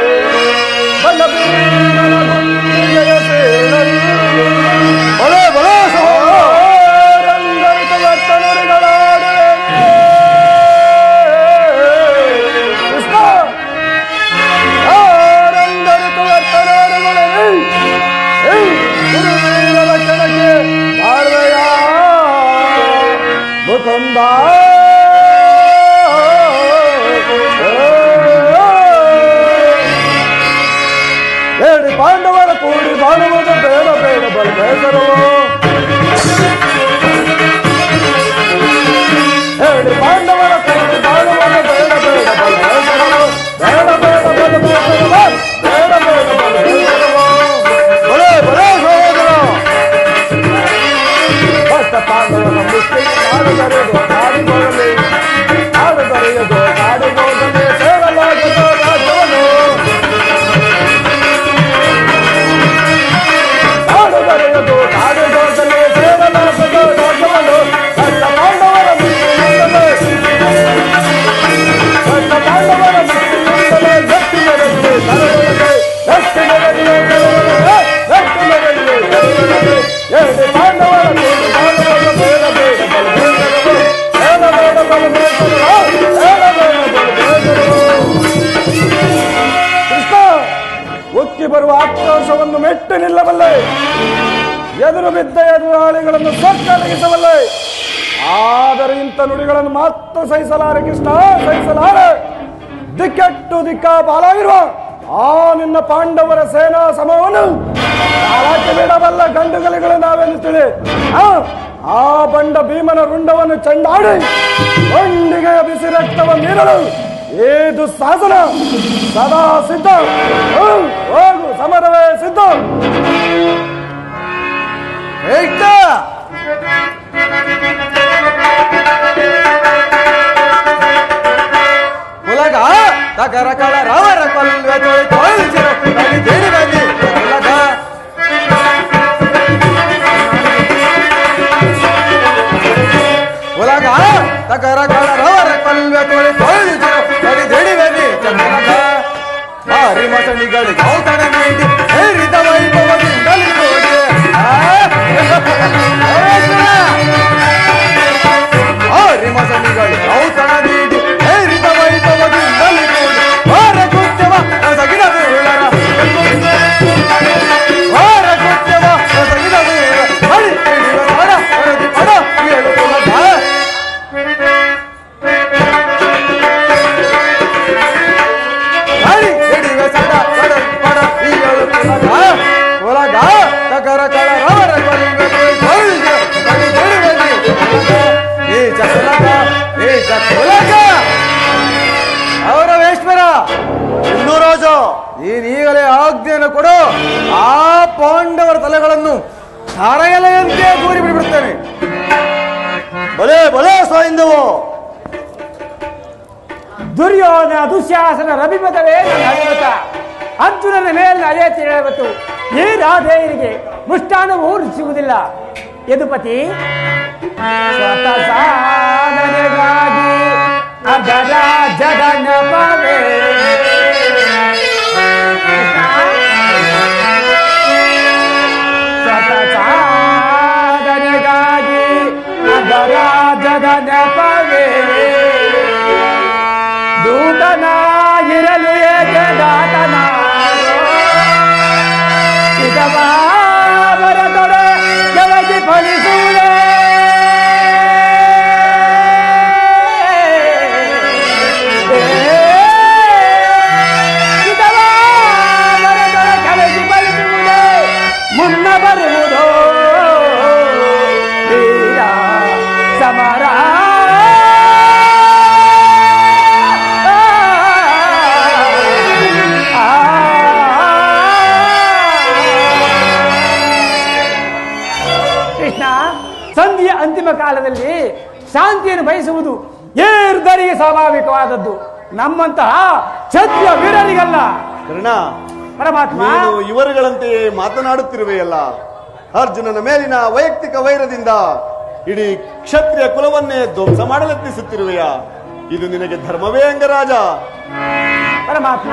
S7: ಬಲಬೀರನ ಗುಂಡಿಗೆಯ ಸೇರಲು
S2: ಬಲೆ ಬಲೆ
S7: ರಂಗರಿತ ವರ್ತನುಡಿಗಳಾಡುವೆ. ಕೃಷ್ಣ ಆ ರಂಗರಿತ ವರ್ತನುಡಿಗಳೇ. ಏಯ್, ಗುರುವೀರರ ಕೆಳಗೆ ಬಾಳ್ವೆಯ ಮುಕುಂದ ಹೇಳಿ ಪಾಂಡವರ ಕೂಡಿ ಬಾಳುವುದು ಬೇಡ ಬೇಡ ಬಲ ಬೇಸರವೋ ಹೇಳಿ ಪಾಂಡವರ ಕೂಡಿ ಬಾಳುವುದು ಬೇಡ ಬೇಡ ಬಲ ಬೇಸರವೋ ಬೇಡ ಬೇಡ ಬಲ ಬೇಸರವೋ ಬೇಡ ಬೇಡ ಬಲ ಬೇಸರವೋ
S2: ಬಲೆ ಬಲೆ ಸಹೋದರ
S7: ಹೊಸ ಪಾಂಡವರ ಮುಷ್ಟಿ ನಾಡುಗರೆದು ಕಾಡಿಗೋಗಲಿ ನಾಡುಗರೆಯದು ಕಾಡಿಗೋಗಲಿ ಸೇರಲಾಗದು ರಾಜ್ಯವನ್ನು ನಾಡುಗರೆಯದು ಕಾಡಿಗೋಗಲಿ ಸೇರಲಾಗದು ರಾಜ್ಯವನ್ನು ಹೊಸ ಪಾಂಡವರ ಮುಷ್ಟಿಯಿಂದಲೇ ಹೊಸ ಪಾಂಡವರ ಮುಷ್ಟಿಯಿಂದಲೇ ಗಟ್ಟಿ ಮೆರೆಯಲಿ ಕರವೊಳಗೆ ಗಟ್ಟಿ ಮೆರೆಯಲಿ ಕರವೊಳಗೆ ಗಟ್ಟಿ ಮೆರೆಯಲಿ ಕರವೊಳಗೆ ಎರಡು ಪಾಂಡವರ ಕೂಡಿ ಪಾಂಡವರ ಬೇಡ ಬೇಡ ಬಲ ಬೇಡರವು ಬೇಡ ಬೇಡ ಬಲ ಬೇಡರವು ಬೇಡ ಬೇಡ ಬಲ ಬೇಡರವು ಕೃಷ್ಣ ಉಕ್ಕಿ ಬರುವ ಆಕ್ರೋಶವನ್ನು ಮೆಟ್ಟಿ ನಿಲ್ಲಬಲ್ಲೆ ಎದುರು ಬಿದ್ದ ಎದುರಾಳಿಗಳನ್ನು ಸೊಕ್ಕಲಗಿಸಬಲ್ಲೆ ಆದರೆ ಇಂಥ ನುಡಿಗಳನ್ನು ಮಾತ್ರ ಸಹಿಸಲಾರೆ ಕೃಷ್ಣ ಸಹಿಸಲಾರೆ ದಿಕ್ಕೆಟ್ಟು ದಿಕ್ಕ ಬಾಲಾಗಿರುವ ಆ ನಿನ್ನ ಪಾಂಡವರ ಸೇನಾ ಸಮವನ್ನು ಕಾಲಕ್ಕೆ ಬಿಡಬಲ್ಲ ಗಂಡುಗಲಿಗಳು ನಾವೆಂದು ತಿಳಿ ಆ, ಆ ಬಂಡ ಭೀಮನ ರುಂಡವನ್ನು ಚೆಂಡಾಡಿ ಗೊಂಡಿಗೆಯ ಬಿಸಿ ರಕ್ತವನ್ನು ನೀಡಲು ಈ ದುಸ್ಸಾಹಸನ ಸದಾ ಸಿದ್ಧ ಹ್ಮ್, ಹೋಗು ಸಮರವೇ ಸಿದ್ಧ
S2: ಉಲಗ ತಗರ ಕಳ ರವರ ಕೊಲ್ವೆ ತೊಳಿ ತೊಳಿಸಿರು ಬಲಿ ತಿಳಿ ಬಲಿ ಉಲಗ ಉಲಗ ತಗರ ಕಳ ರವರ ಕೊಲ್ವೆ ತೊಳಿ ತೊಳಿಸಿರು ಬಲಿ ತಿಳಿ ಬಲಿ ಚಂದ್ರಗ ಭಾರಿ ಮಸಣಿಗಳಿಗೆ ಔತಣ ನೀಡಿ ಹೇರಿದ ವೈಭವದಿಂದಲೇ ನೋಡಿ ಆ, ಆರಿ ಮಸಣಿಗಳು ಔತಣ ನೀಡಿ ಹೇರಿದ ವೈಭವದಿಂದಲೇ ನೋಡಿ ವಾರ ಕೃತ್ಯವ ರಸಗಿದ ಬೀಳರ ವಾರ ಕೃತ್ಯವ ರಸಗಿದ ಬೀಳ ಬಳಿ ಹಿಡಿದ ಪಡ ಹರದಿ ಪಡ ಏಳು ಕುಲದ ತಿಲಕ ಏಷ ತಿಲಕ ಗೌರವೇಶ್ವರ
S8: ಇನ್ನೂ ರಾಜ
S2: ನೀನೀಗಲೇ ಆಜ್ಞೆಯನ್ನು ಕೊಡು ಆ ಪಾಂಡವರ ತಲೆಗಳನ್ನು ಧಾರಯಲೆಯಂತೆ ದೂರಿ ಬಿಡಿಬಿಡ್ತೇನೆ
S8: ಬಲೆ ಬಲೆ ಸಾಯಿಂದವು
S6: ದುರ್ಯೋಧನ ದುಶ್ಯಾಸನ ರವಿಮತವೇ ನನ್ನ ಅಭಿಮತ ಅರ್ಜುನನ ಮೇಲೆ ಅದೇ ತಿಳಿಯಬೇಕು ಈ ರಾಧೇಯರಿಗೆ ಮುಷ್ಟಾನವು ರುಚಿಸುವುದಿಲ್ಲ ಯದುಪತಿ ಸ್ವತಃ ಸಾಧನೆಗಾಗಿ ಅಗರ ಜಗನ್ನಪವೇ ಸ್ವತಃ ಸಾಧನೆಗಾಗಿ ಅಗರ ಜಗನ್ನಪವೇ ದೂತನಾಗಿರಲು ಏಕೆ ದಾತನ ಬರದೊಡೆ ಕೆಳಗೆ ಫಲಿಸುವುದೇ ಬರದೊಡೆ ಕೆಳಗೆ ಫಲಿಸುವುದೇ ಮುನ್ನ ಬರುವುದೋ ವೀರ ಸಮರ ಕೃಷ್ಣ ಸಂಧಿಯ ಅಂತಿಮ ಕಾಲದಲ್ಲಿ ಶಾಂತಿಯನ್ನು ಬಯಸುವುದು ಏರ್ದರಿಗೆ ಸ್ವಾಭಾವಿಕವಾದದ್ದು ನಮ್ಮಂತಹ ಕ್ಷತ್ರಿಯ ವೀರರಿಗಲ್ಲ
S8: ಕರ್ಣ
S6: ಪರಮಾತ್ಮ
S8: ನೀನು ಇವರುಗಳಂತೆಯೇ ಮಾತನಾಡುತ್ತಿರುವೆಯಲ್ಲ ಅರ್ಜುನನ ಮೇಲಿನ ವೈಯಕ್ತಿಕ ವೈರದಿಂದ ಇಡೀ ಕ್ಷತ್ರಿಯ ಕುಲವನ್ನೇ ಧ್ವಂಸ ಮಾಡಲೆತ್ನಿಸುತ್ತಿರುವೆಯ ಇದು ನಿನಗೆ ಧರ್ಮವೇ ಅಂಗರಾಜ
S6: ಪರಮಾತ್ಮ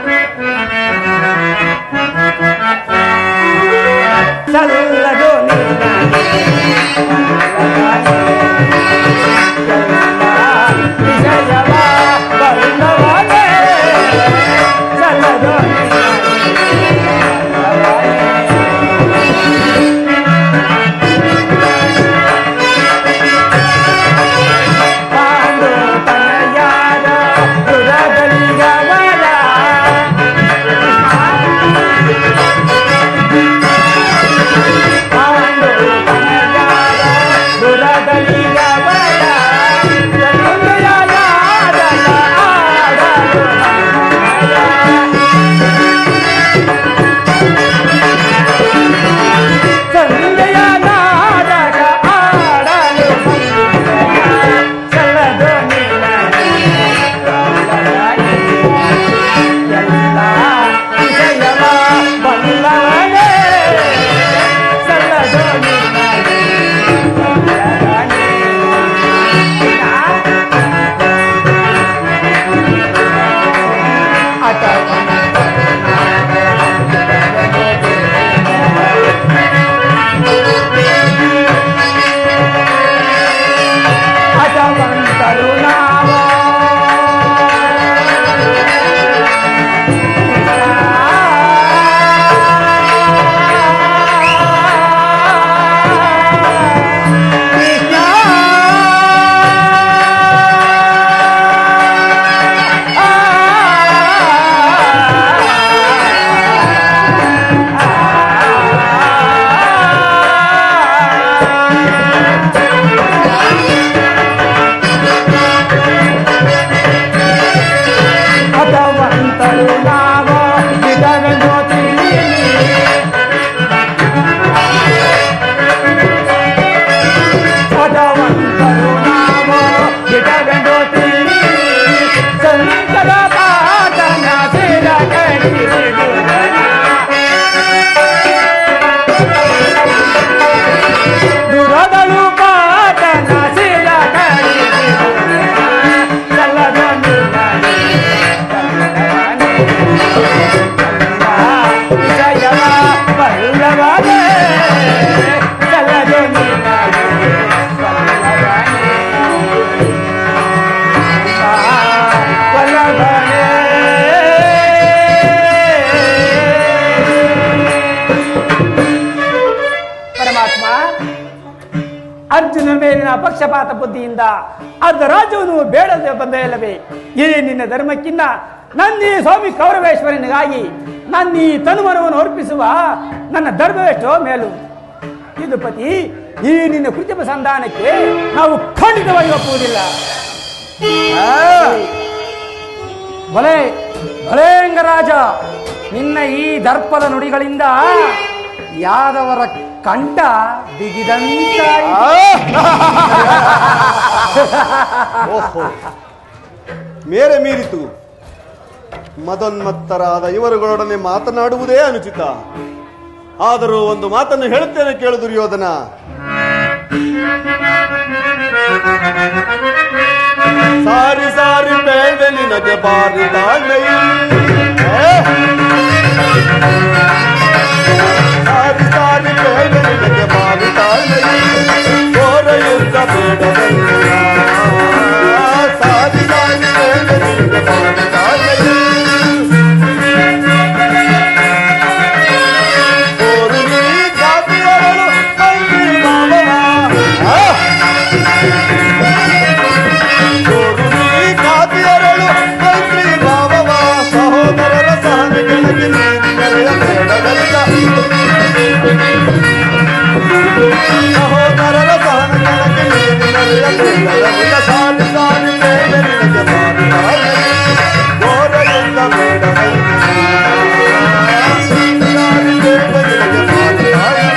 S6: ಸಲ್ಲದು ವಿಜಯವ ಬರುತ್ತವಾಗೆ ಸಲ್ಲದು ಪಾಂಡು ತನಯಾದ ದುರಗಲಿಗವರ ಪಾಂಡು ತನಯಾದ ದುರಗಲಿಗವರ ಜಗದಯಾದ ಆಡಲು ಸಂಜಯ ನಾಟಕ ಆಡಲು ಚಲದು ಎಲ್ಲ ವಿಷಯವ ಬಲ್ಲವನೇ ಸಲ್ಲದು ಅಟವಂತರು ನಾವು ಅಟವಂತರು ನಾವು ವಿಧವೆಂದು ತಿಳಿಯಲಿ ಪದವಂತರು ನಾವು ಗಿಡವೆಂದು ತಿಳಿ ಸಂಕದ ಪಾಠನ ಸಿರ ದುರದಳು ಪಾಠನ ಸಿರ ವಿಜಯವ ಬಲ್ಲವನೇ ಚಲದು ಪರಮಾತ್ಮ ಅರ್ಜುನ ಮೇಲಿನ ಪಕ್ಷಪಾತ ಬುದ್ಧಿಯಿಂದ ಅರ್ಧ ರಾಜ್ಯವನ್ನು ಬೇಡದೆ ಬಂದೆಯಲ್ಲವೇ ಈ ನಿನ್ನ ಧರ್ಮಕ್ಕಿನ್ನ ನನ್ನೀ ಸ್ವಾಮಿ ಕೌರವೇಶ್ವರನಿಗಾಗಿ ನನ್ನ ಈ ತನುಮನವನ್ನು ಅರ್ಪಿಸುವ ನನ್ನ ಧರ್ಮವೆಷ್ಟೋ ಮೇಲು ಇದು ಪತಿ ಈ ನಿನ್ನ ಕೃತ್ರಿಮ ಸಂಧಾನಕ್ಕೆ ನಾವು ಖಂಡಿತವಾಗಿ ಒಪ್ಪುವುದಿಲ್ಲ
S9: ಭಲೆ ಭಲೇಂಗರಾಜ ನಿನ್ನ ಈ ದರ್ಪದ ನುಡಿಗಳಿಂದ ಯಾದವರ ಕಂಠ ಬಿಗಿದಂತಾಯಿತು
S8: ಓಹೋ ಮೇರೆ ಮೀರಿತು ಮದೋನ್ಮತ್ತರಾದ ಇವರುಗಳೊಡನೆ ಮಾತನಾಡುವುದೇ ಅನುಚಿತ ಆದರೂ ಒಂದು ಮಾತನ್ನು ಹೇಳುತ್ತೇನೆ ಕೇಳು ದುರ್ಯೋಧನ ಸಾರಿ ಸಾರಿ ಬೇಳ್ವೆ ನಿನಗೆ ಬಾರಿ ತಾಳ್ಮೆಯಿ ಸಾರಿ ಸಾರಿ ಬೇಳ್ವೆ ನಿನಗೆ ಬಾರಿ ತಾಳ್ಮೆಯಿ ಘೋರ ಯುದ್ಧ ಬೇಡವಲ್ಲ ಸಾರಿ ಸಾರಿ ಬೇಳ್ವೆ ನಿನಗೆ ಬಾರಿ ತಾಳ್ಮೆಯಿ ಗೋರು ನೀ ಜಾತಿಯರಳು ಮಂತ್ರಿ ಮಾವನ ಗೋರುನಿ ಖಾತಿಯರಳು ಮಂತ್ರಿ ಭಾವವ ಸಹೋದರರ ಸಹನೆ ಕೆಳಗೆ ನೀರಿನರೆಯ ಬೇಡಗಲ್ಲ ಸಹೋದರರ ಸಹನೆ ಕೆಳಗೆ ನೀರಿನರೆಯ ಬೇಡಗಲ್ಲ ಸಾಲಿ ಸಾಲಿ ಬೇಡ ನಿನಗೆ ಮಾರುತ್ತಾಳೆ ಘೋರದಿಂದ ಬೇಡಗಲ್ಲ ಸಾಲಿ ಬೇಡ ನಿನಗೆ ಮಾರುತ್ತಾಳೆ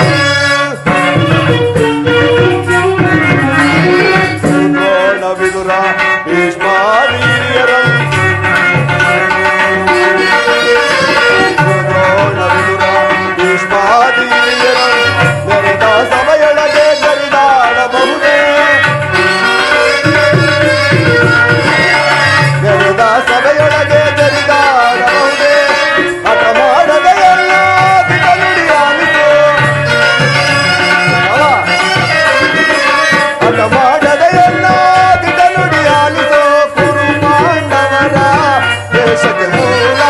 S8: ದ್ರೋಣ ವಿದುರ ಭೀಷ್ಮಾವೀರ್ಯರಂ ದ್ರೋಣ ವಿದುರ ಭೀಷ್ಮಾವೀರ್ಯರಂ ನೆರೆದ ಸಭೆಯೊಳಗೆ ಜರಿದಾಡಬಹುದೇ ನೆರೆದ ಸಭೆಯೊಳಗೆ ಜರಿದಾಡಬಹುದೇ ಹಠ ಮಾಡದೆ ಎಲ್ಲ ನುಡಿ ಆಲಿಸು ಅವ ಅಟ ಮಾಡದೆ ಎಲ್ಲಾದಿತ ನುಡಿ ಆಲಿಸೋ ಕುರು ಪಾಂಡವರ ದೇಶಕ್ಕೆ ಮೂಲ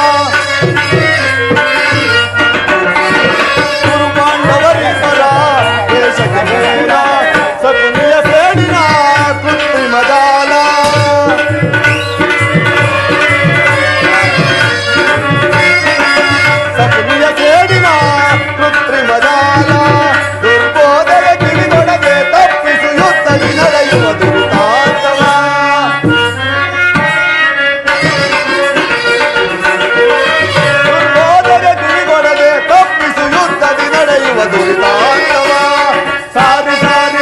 S8: ಕುರು ಪಾಂಡವರಿಬ್ಬರ ದೇಶಕ್ಕೆ ಮೂಲ ಸಕುನಿಯ ಸೇಡಿನ ಕೃತ್ರಿಮ ಜಾಲ ಸಕುನಿಯ ಸೇಡಿನ ಕೃತ್ರಿಮ ಜಾಲ ದುರ್ಬೋಧನ ಕಿವಿಗೊಡದೆ ತಪ್ಪಿಸು ಯುದ್ಧದಿ ನಡೆಯುವ ದುರಿತಾಂತವ ದುರ್ಬೋಧನ ಕಿವಿಗೊಡದೆ ತಪ್ಪಿಸು ಯುದ್ಧದಿ ನಡೆಯುವ ದುರಿತಾಂತವ ಸಾರಿ ಸಾರಿ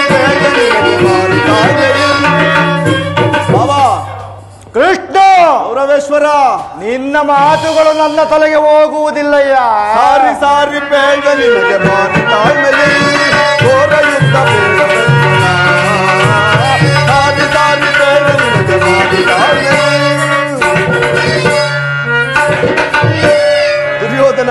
S8: ಕೃಷ್ಣ ಗೌರವೇಶ್ವರ
S2: ನಿನ್ನ ಮಾತುಗಳು ನನ್ನ ತಲೆಗೆ ಹೋಗುವುದಿಲ್ಲಯ್ಯ
S8: ಸಾರಿ ಸಾರಿ ಬೇಡ ನಿನಗೆ ಮಾರಿ ತಾಳ್ಮೆಯಲ್ಲಿ ಘೋರ ಯುದ್ಧ ಬೇಡ ಸಾರಿ ಸಾರಿ ಬೇಡ ನಿನಗೆ ಮಾರಿ ತಾಳ್ಮೆಯಲ್ಲಿ ದುರ್ಯೋಧನ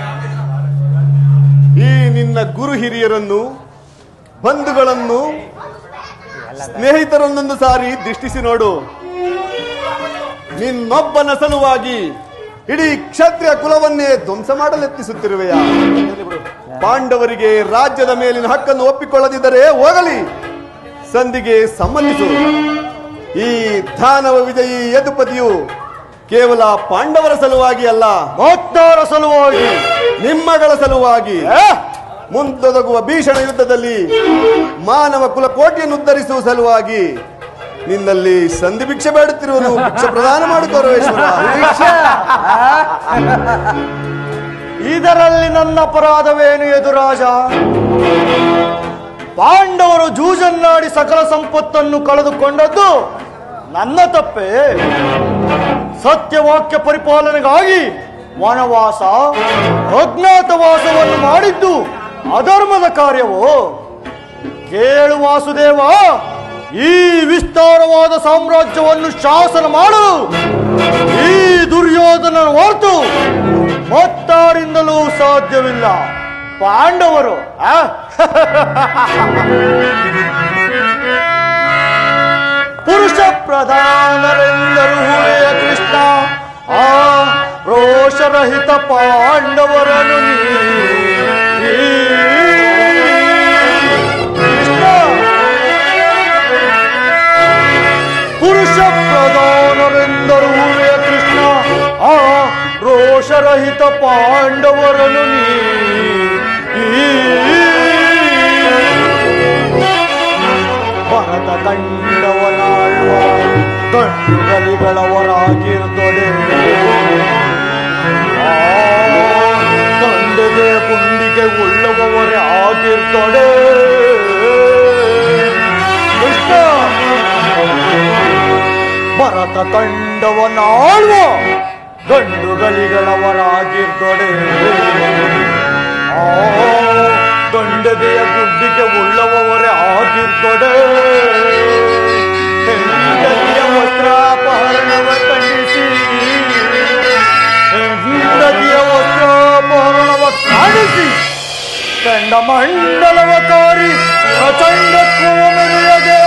S8: ಈ ನಿನ್ನ ಗುರು ಹಿರಿಯರನ್ನು ಬಂಧುಗಳನ್ನು ಸ್ನೇಹಿತರನ್ನೊಂದು ಸಾರಿ ದೃಷ್ಟಿಸಿ ನೋಡು ನಿನ್ನೊಬ್ಬನ ಸಲುವಾಗಿ ಇಡೀ ಕ್ಷತ್ರಿಯ ಕುಲವನ್ನೇ ಧ್ವಂಸ ಮಾಡಲೆತ್ತಿಸುತ್ತಿರುವೆಯ ಪಾಂಡವರಿಗೆ ರಾಜ್ಯದ ಮೇಲಿನ ಹಕ್ಕನ್ನು ಒಪ್ಪಿಕೊಳ್ಳದಿದ್ದರೆ ಹೋಗಲಿ ಸಂಧಿಗೆ ಸಮ್ಮತಿಸು ಈ ದಾನವ ವಿಜಯಿ ಯದುಪತಿಯು ಕೇವಲ ಪಾಂಡವರ ಸಲುವಾಗಿ ಅಲ್ಲ
S2: ಭಕ್ತರ ಸಲುವಾಗಿ
S8: ನಿಮ್ಮಗಳ ಸಲುವಾಗಿ ಮುಂದೊದಗುವ ಭೀಷಣ ಯುದ್ಧದಲ್ಲಿ ಮಾನವ ಕುಲ ಕೋಟಿಯನ್ನು ಉದ್ಧರಿಸುವ ಸಲುವಾಗಿ ನಿನ್ನಲ್ಲಿ ಸಂಧಿ ಭಿಕ್ಷೆ ಬೇಡುತ್ತಿರುವನು ಭಿಕ್ಷೆ ಪ್ರದಾನ ಮಾಡು ಗೌರವೇಶ್ವರ
S2: ಇದರಲ್ಲಿ ನನ್ನ ಅಪರಾಧವೇನು ಎದುರಾಜ ಪಾಂಡವರು ಜೂಜನ್ನಾಡಿ ಸಕಲ ಸಂಪತ್ತನ್ನು ಕಳೆದುಕೊಂಡದ್ದು ನನ್ನ ತಪ್ಪೇ ಸತ್ಯವಾಕ್ಯ ಪರಿಪಾಲನೆಗಾಗಿ ವನವಾಸ ಅಜ್ಞಾತವಾಸವನ್ನು ಮಾಡಿದ್ದು ಅಧರ್ಮದ ಕಾರ್ಯವೋ ಕೇಳು ವಾಸುದೇವ ಈ ವಿಸ್ತಾರವಾದ ಸಾಮ್ರಾಜ್ಯವನ್ನು ಶಾಸನ ಮಾಡು ಈ ದುರ್ಯೋಧನ ಹೊರತು ಮತ್ತಾರಿಂದಲೂ ಸಾಧ್ಯವಿಲ್ಲ ಪಾಂಡವರು ಆ? ಪುರುಷ ಪ್ರಧಾನರೆಂದರು ಹುಳೆಯ ಕೃಷ್ಣ ಆ ರೋಷರಹಿತ ಪಾಂಡವರನು ನೀ ಕೃಷ್ಣ ಪುರುಷ ಪ್ರಧಾನರೆಂದರು ಹುಳೆಯ ಕೃಷ್ಣ ಆ ರೋಷರಹಿತ ಪಾಂಡವರನು ನೀ
S7: ಭರತ ಕಂಡವನಾಳುವ ಗಂಡುಗಲಿಗಳವರಾಗಿರ್ದೊಡೆ ತಂದೆಗೆ ಗುಂಡಿಗೆ ಉಳ್ಳವರೇ ಆಗಿರ್ದೊಡೆ ಕೃಷ್ಣ ಭರತ ಕಂಡವನಾಳುವ ಗಂಡುಗಲಿಗಳವರಾಗಿರ್ದೊಡೆ ಆ ಗಂಡದೆಯ ಗುಡ್ಡಿಗೆ ಉಳ್ಳವರೇ ಆಗಿರ್ದೊಡೆ ಹೆಂಡತಿಯ ವಸ್ತ್ರಾಪಹರಣವ ಖಂಡಿಸಿ ಹೆಂಡತಿಯ ವಸ್ತ್ರಾಪಹರಣವ ಕಾಣಿಸಿ ಕಂಡ ಮಂಡಲವ ಕಾರಿ ಪ್ರಚಂಡತ್ವವ ಮೆರೆಯದೆ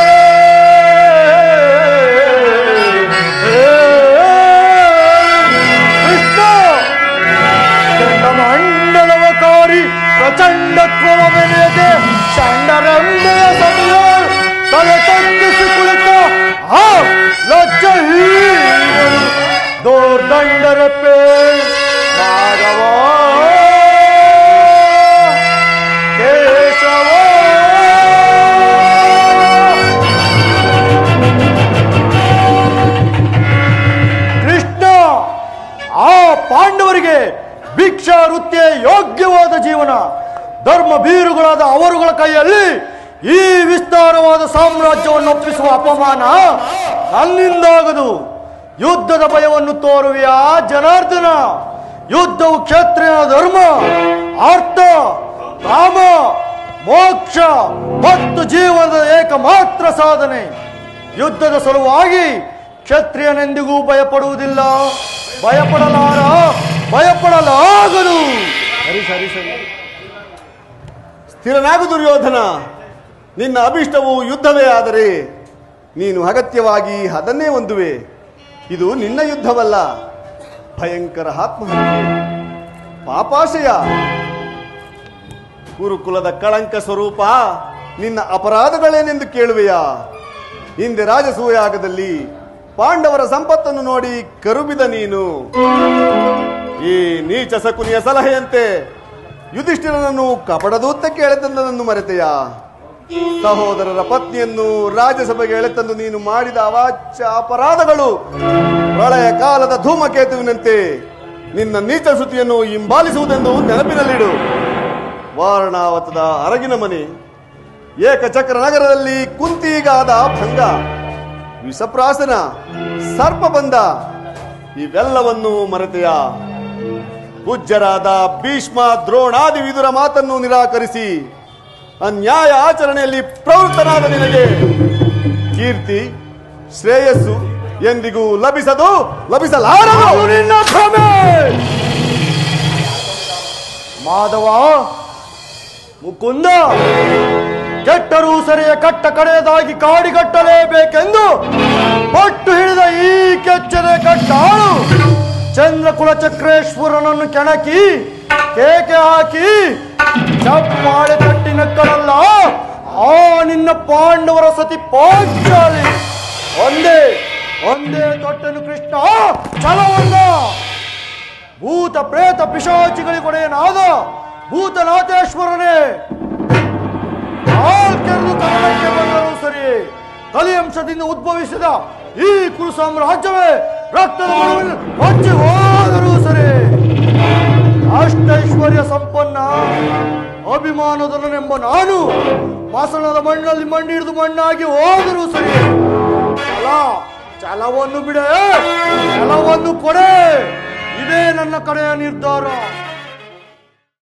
S7: ಕೃಷ್ಣ ಮಂಡಲವ ಕಾರಿ ಪ್ರಚಂಡತ್ವವ ಮೆರೆಯದೆ ಚಂಡರಂಬೆಯ ಸಮಯ ತಲೆ ತಗ್ಗಿಸಿ ಕುಳಿತ ಆ ಲಜ್ಜ ಹೀರರು ದೋರ್ದಂಡರಪ್ಪೆ ಮಾಧವ ಕೇಶವ ಕೃಷ್ಣ ಆ ಪಾಂಡವರಿಗೆ ಭಿಕ್ಷಾ ವೃತ್ತಿಯ ಯೋಗ್ಯವಾದ ಜೀವನ ಧರ್ಮ ಬೀರುಗಳಾದ ಅವರುಗಳ ಕೈಯಲ್ಲಿ ಈ ವಿಸ್ತಾರವಾದ ಸಾಮ್ರಾಜ್ಯವನ್ನು ಒಪ್ಪಿಸುವ ಅಪಮಾನ ನನ್ನಿಂದಾಗದು ಯುದ್ಧದ ಭಯವನ್ನು ತೋರುವೆಯಾ ಜನಾರ್ದನ ಯುದ್ಧವು ಕ್ಷತ್ರಿಯ ಧರ್ಮ ಅರ್ಥ ಕಾಮ ಮೋಕ್ಷ ಮತ್ತು ಜೀವನದ ಏಕಮಾತ್ರ ಸಾಧನೆ ಯುದ್ಧದ ಸಲುವಾಗಿ ಕ್ಷತ್ರಿಯನೆಂದಿಗೂ ಭಯಪಡುವುದಿಲ್ಲ ಭಯಪಡಲಾರ ಭಯಪಡಲಾಗದು ಸರಿ ಸರಿ ಸರಿ
S8: ಸ್ಥಿರನಾಗು ದುರ್ಯೋಧನ ನಿನ್ನ ಅಭಿಷ್ಟವು ಯುದ್ಧವೇ ಆದರೆ ನೀನು ಅಗತ್ಯವಾಗಿ ಅದನ್ನೇ ಹೊಂದುವೆ ಇದು ನಿನ್ನ ಯುದ್ಧವಲ್ಲ ಭಯಂಕರ ಆತ್ಮಹತ್ಯೆ ಪಾಪಾಶಯ ಗುರುಕುಲದ ಕಳಂಕ ಸ್ವರೂಪ ನಿನ್ನ ಅಪರಾಧಗಳೇನೆಂದು ಕೇಳುವೆಯಾ ಹಿಂದೆ ರಾಜಸೂಯಾಗದಲ್ಲಿ ಪಾಂಡವರ ಸಂಪತ್ತನ್ನು ನೋಡಿ ಕರುಬಿದ ನೀನು ಈ ನೀಚ ಸಕುನಿಯ ಸಲಹೆಯಂತೆ ಯುಧಿಷ್ಠಿರನನ್ನು ಕಪಡದೂತಕ್ಕೆ ಎಳೆತಂದನನ್ನು ಮರೆತೆಯ ಸಹೋದರರ ಪತ್ನಿಯನ್ನು ರಾಜ್ಯಸಭೆಗೆ ಎಳೆತಂದು ನೀನು ಮಾಡಿದ ಅವಾಚ್ಯ ಅಪರಾಧಗಳು ಪ್ರಳಯ ಕಾಲದ ಧೂಮಕೇತುವಿನಂತೆ ನಿನ್ನ ನೀಚ ಶ್ರುತಿಯನ್ನು ಹಿಂಬಾಲಿಸುವುದೆಂದು ನೆನಪಿನಲ್ಲಿಡು ವಾರಣಾವತದ ಅರಗಿನ ಮನೆ ಏಕಚಕ್ರ ನಗರದಲ್ಲಿ ಕುಂತಿಗಾದ ಭಂಗ ವಿಷಪ್ರಾಸನ ಸರ್ಪ ಬಂದ ಇವೆಲ್ಲವನ್ನು ಮರೆತೆಯ ಪೂಜ್ಯರಾದ ಭೀಷ್ಮ ದ್ರೋಣಾದಿ ವಿದುರ ಮಾತನ್ನು ನಿರಾಕರಿಸಿ ಅನ್ಯಾಯ ಆಚರಣೆಯಲ್ಲಿ ಪ್ರವೃತ್ತನಾದ ನಿನಗೆ ಕೀರ್ತಿ ಶ್ರೇಯಸ್ಸು ಎಂದಿಗೂ ಲಭಿಸದು ಲಭಿಸಲಾರದು
S7: ನಿನ್ನ ಭ್ರಮೆ ಮಾಧವ ಮುಕುಂದ ಕೆಟ್ಟರೂ ಸರಿಯ ಕಟ್ಟ ಕಡೆಯದಾಗಿ ಕಾಡಿಗಟ್ಟಲೇಬೇಕೆಂದು ಪಟ್ಟು ಹಿಡಿದ ಈ ಕೆಚ್ಚದೆ ಕಟ್ಟಾಳು ಚಂದ್ರಕುಲ ಚಕ್ರೇಶ್ವರನನ್ನು ಕೆಣಕಿ ಕೇಕೆ ಹಾಕಿ ಚಪ್ಪಾಳೆ ತಟ್ಟಿ ನಕ್ಕಳಲ್ಲ ಆ ನಿನ್ನ ಪಾಂಡವರ ಸತಿ ಪಾಂಚಾಲಿ ಒಂದೇ ಒಂದೇ ತೊಟ್ಟನು ಕೃಷ್ಣ ಛಲವಲ್ಲ ಭೂತ ಪ್ರೇತ ಪಿಶಾಚಿಗಳಿಗೊಡೆಯನಾದ ಭೂತನಾಥೇಶ್ವರನೇ ನಾಲ್ಕೆರಡು ಕನ್ನಡಕ್ಕೆ ಬಂದರೂ ಸರಿ ಕಲಿಯಂಶದಿಂದ ಉದ್ಭವಿಸಿದ ಈ ಕುರು ಸಾಮ್ರಾಜ್ಯವೇ ರಕ್ತದ ಮಡುವಿನ ಹೊಚ್ಚಿ ಹೋದರೂ ಸರಿ ಅಷ್ಟೈಶ್ವರ್ಯ ಸಂಪನ್ನ ಅಭಿಮಾನದನೆಂಬ ನಾನು ಮಾಸಣದ ಮಣ್ಣಲ್ಲಿ ಮಣ್ಣಿಡಿದು ಮಣ್ಣಾಗಿ ಹೋದರೂ ಸರಿ ಛಲ ಛಲವನ್ನು ಬಿಡೆ ಛಲವನ್ನು ಕೊಡೆ ಇದೇ ನನ್ನ ಕಡೆಯ ನಿರ್ಧಾರ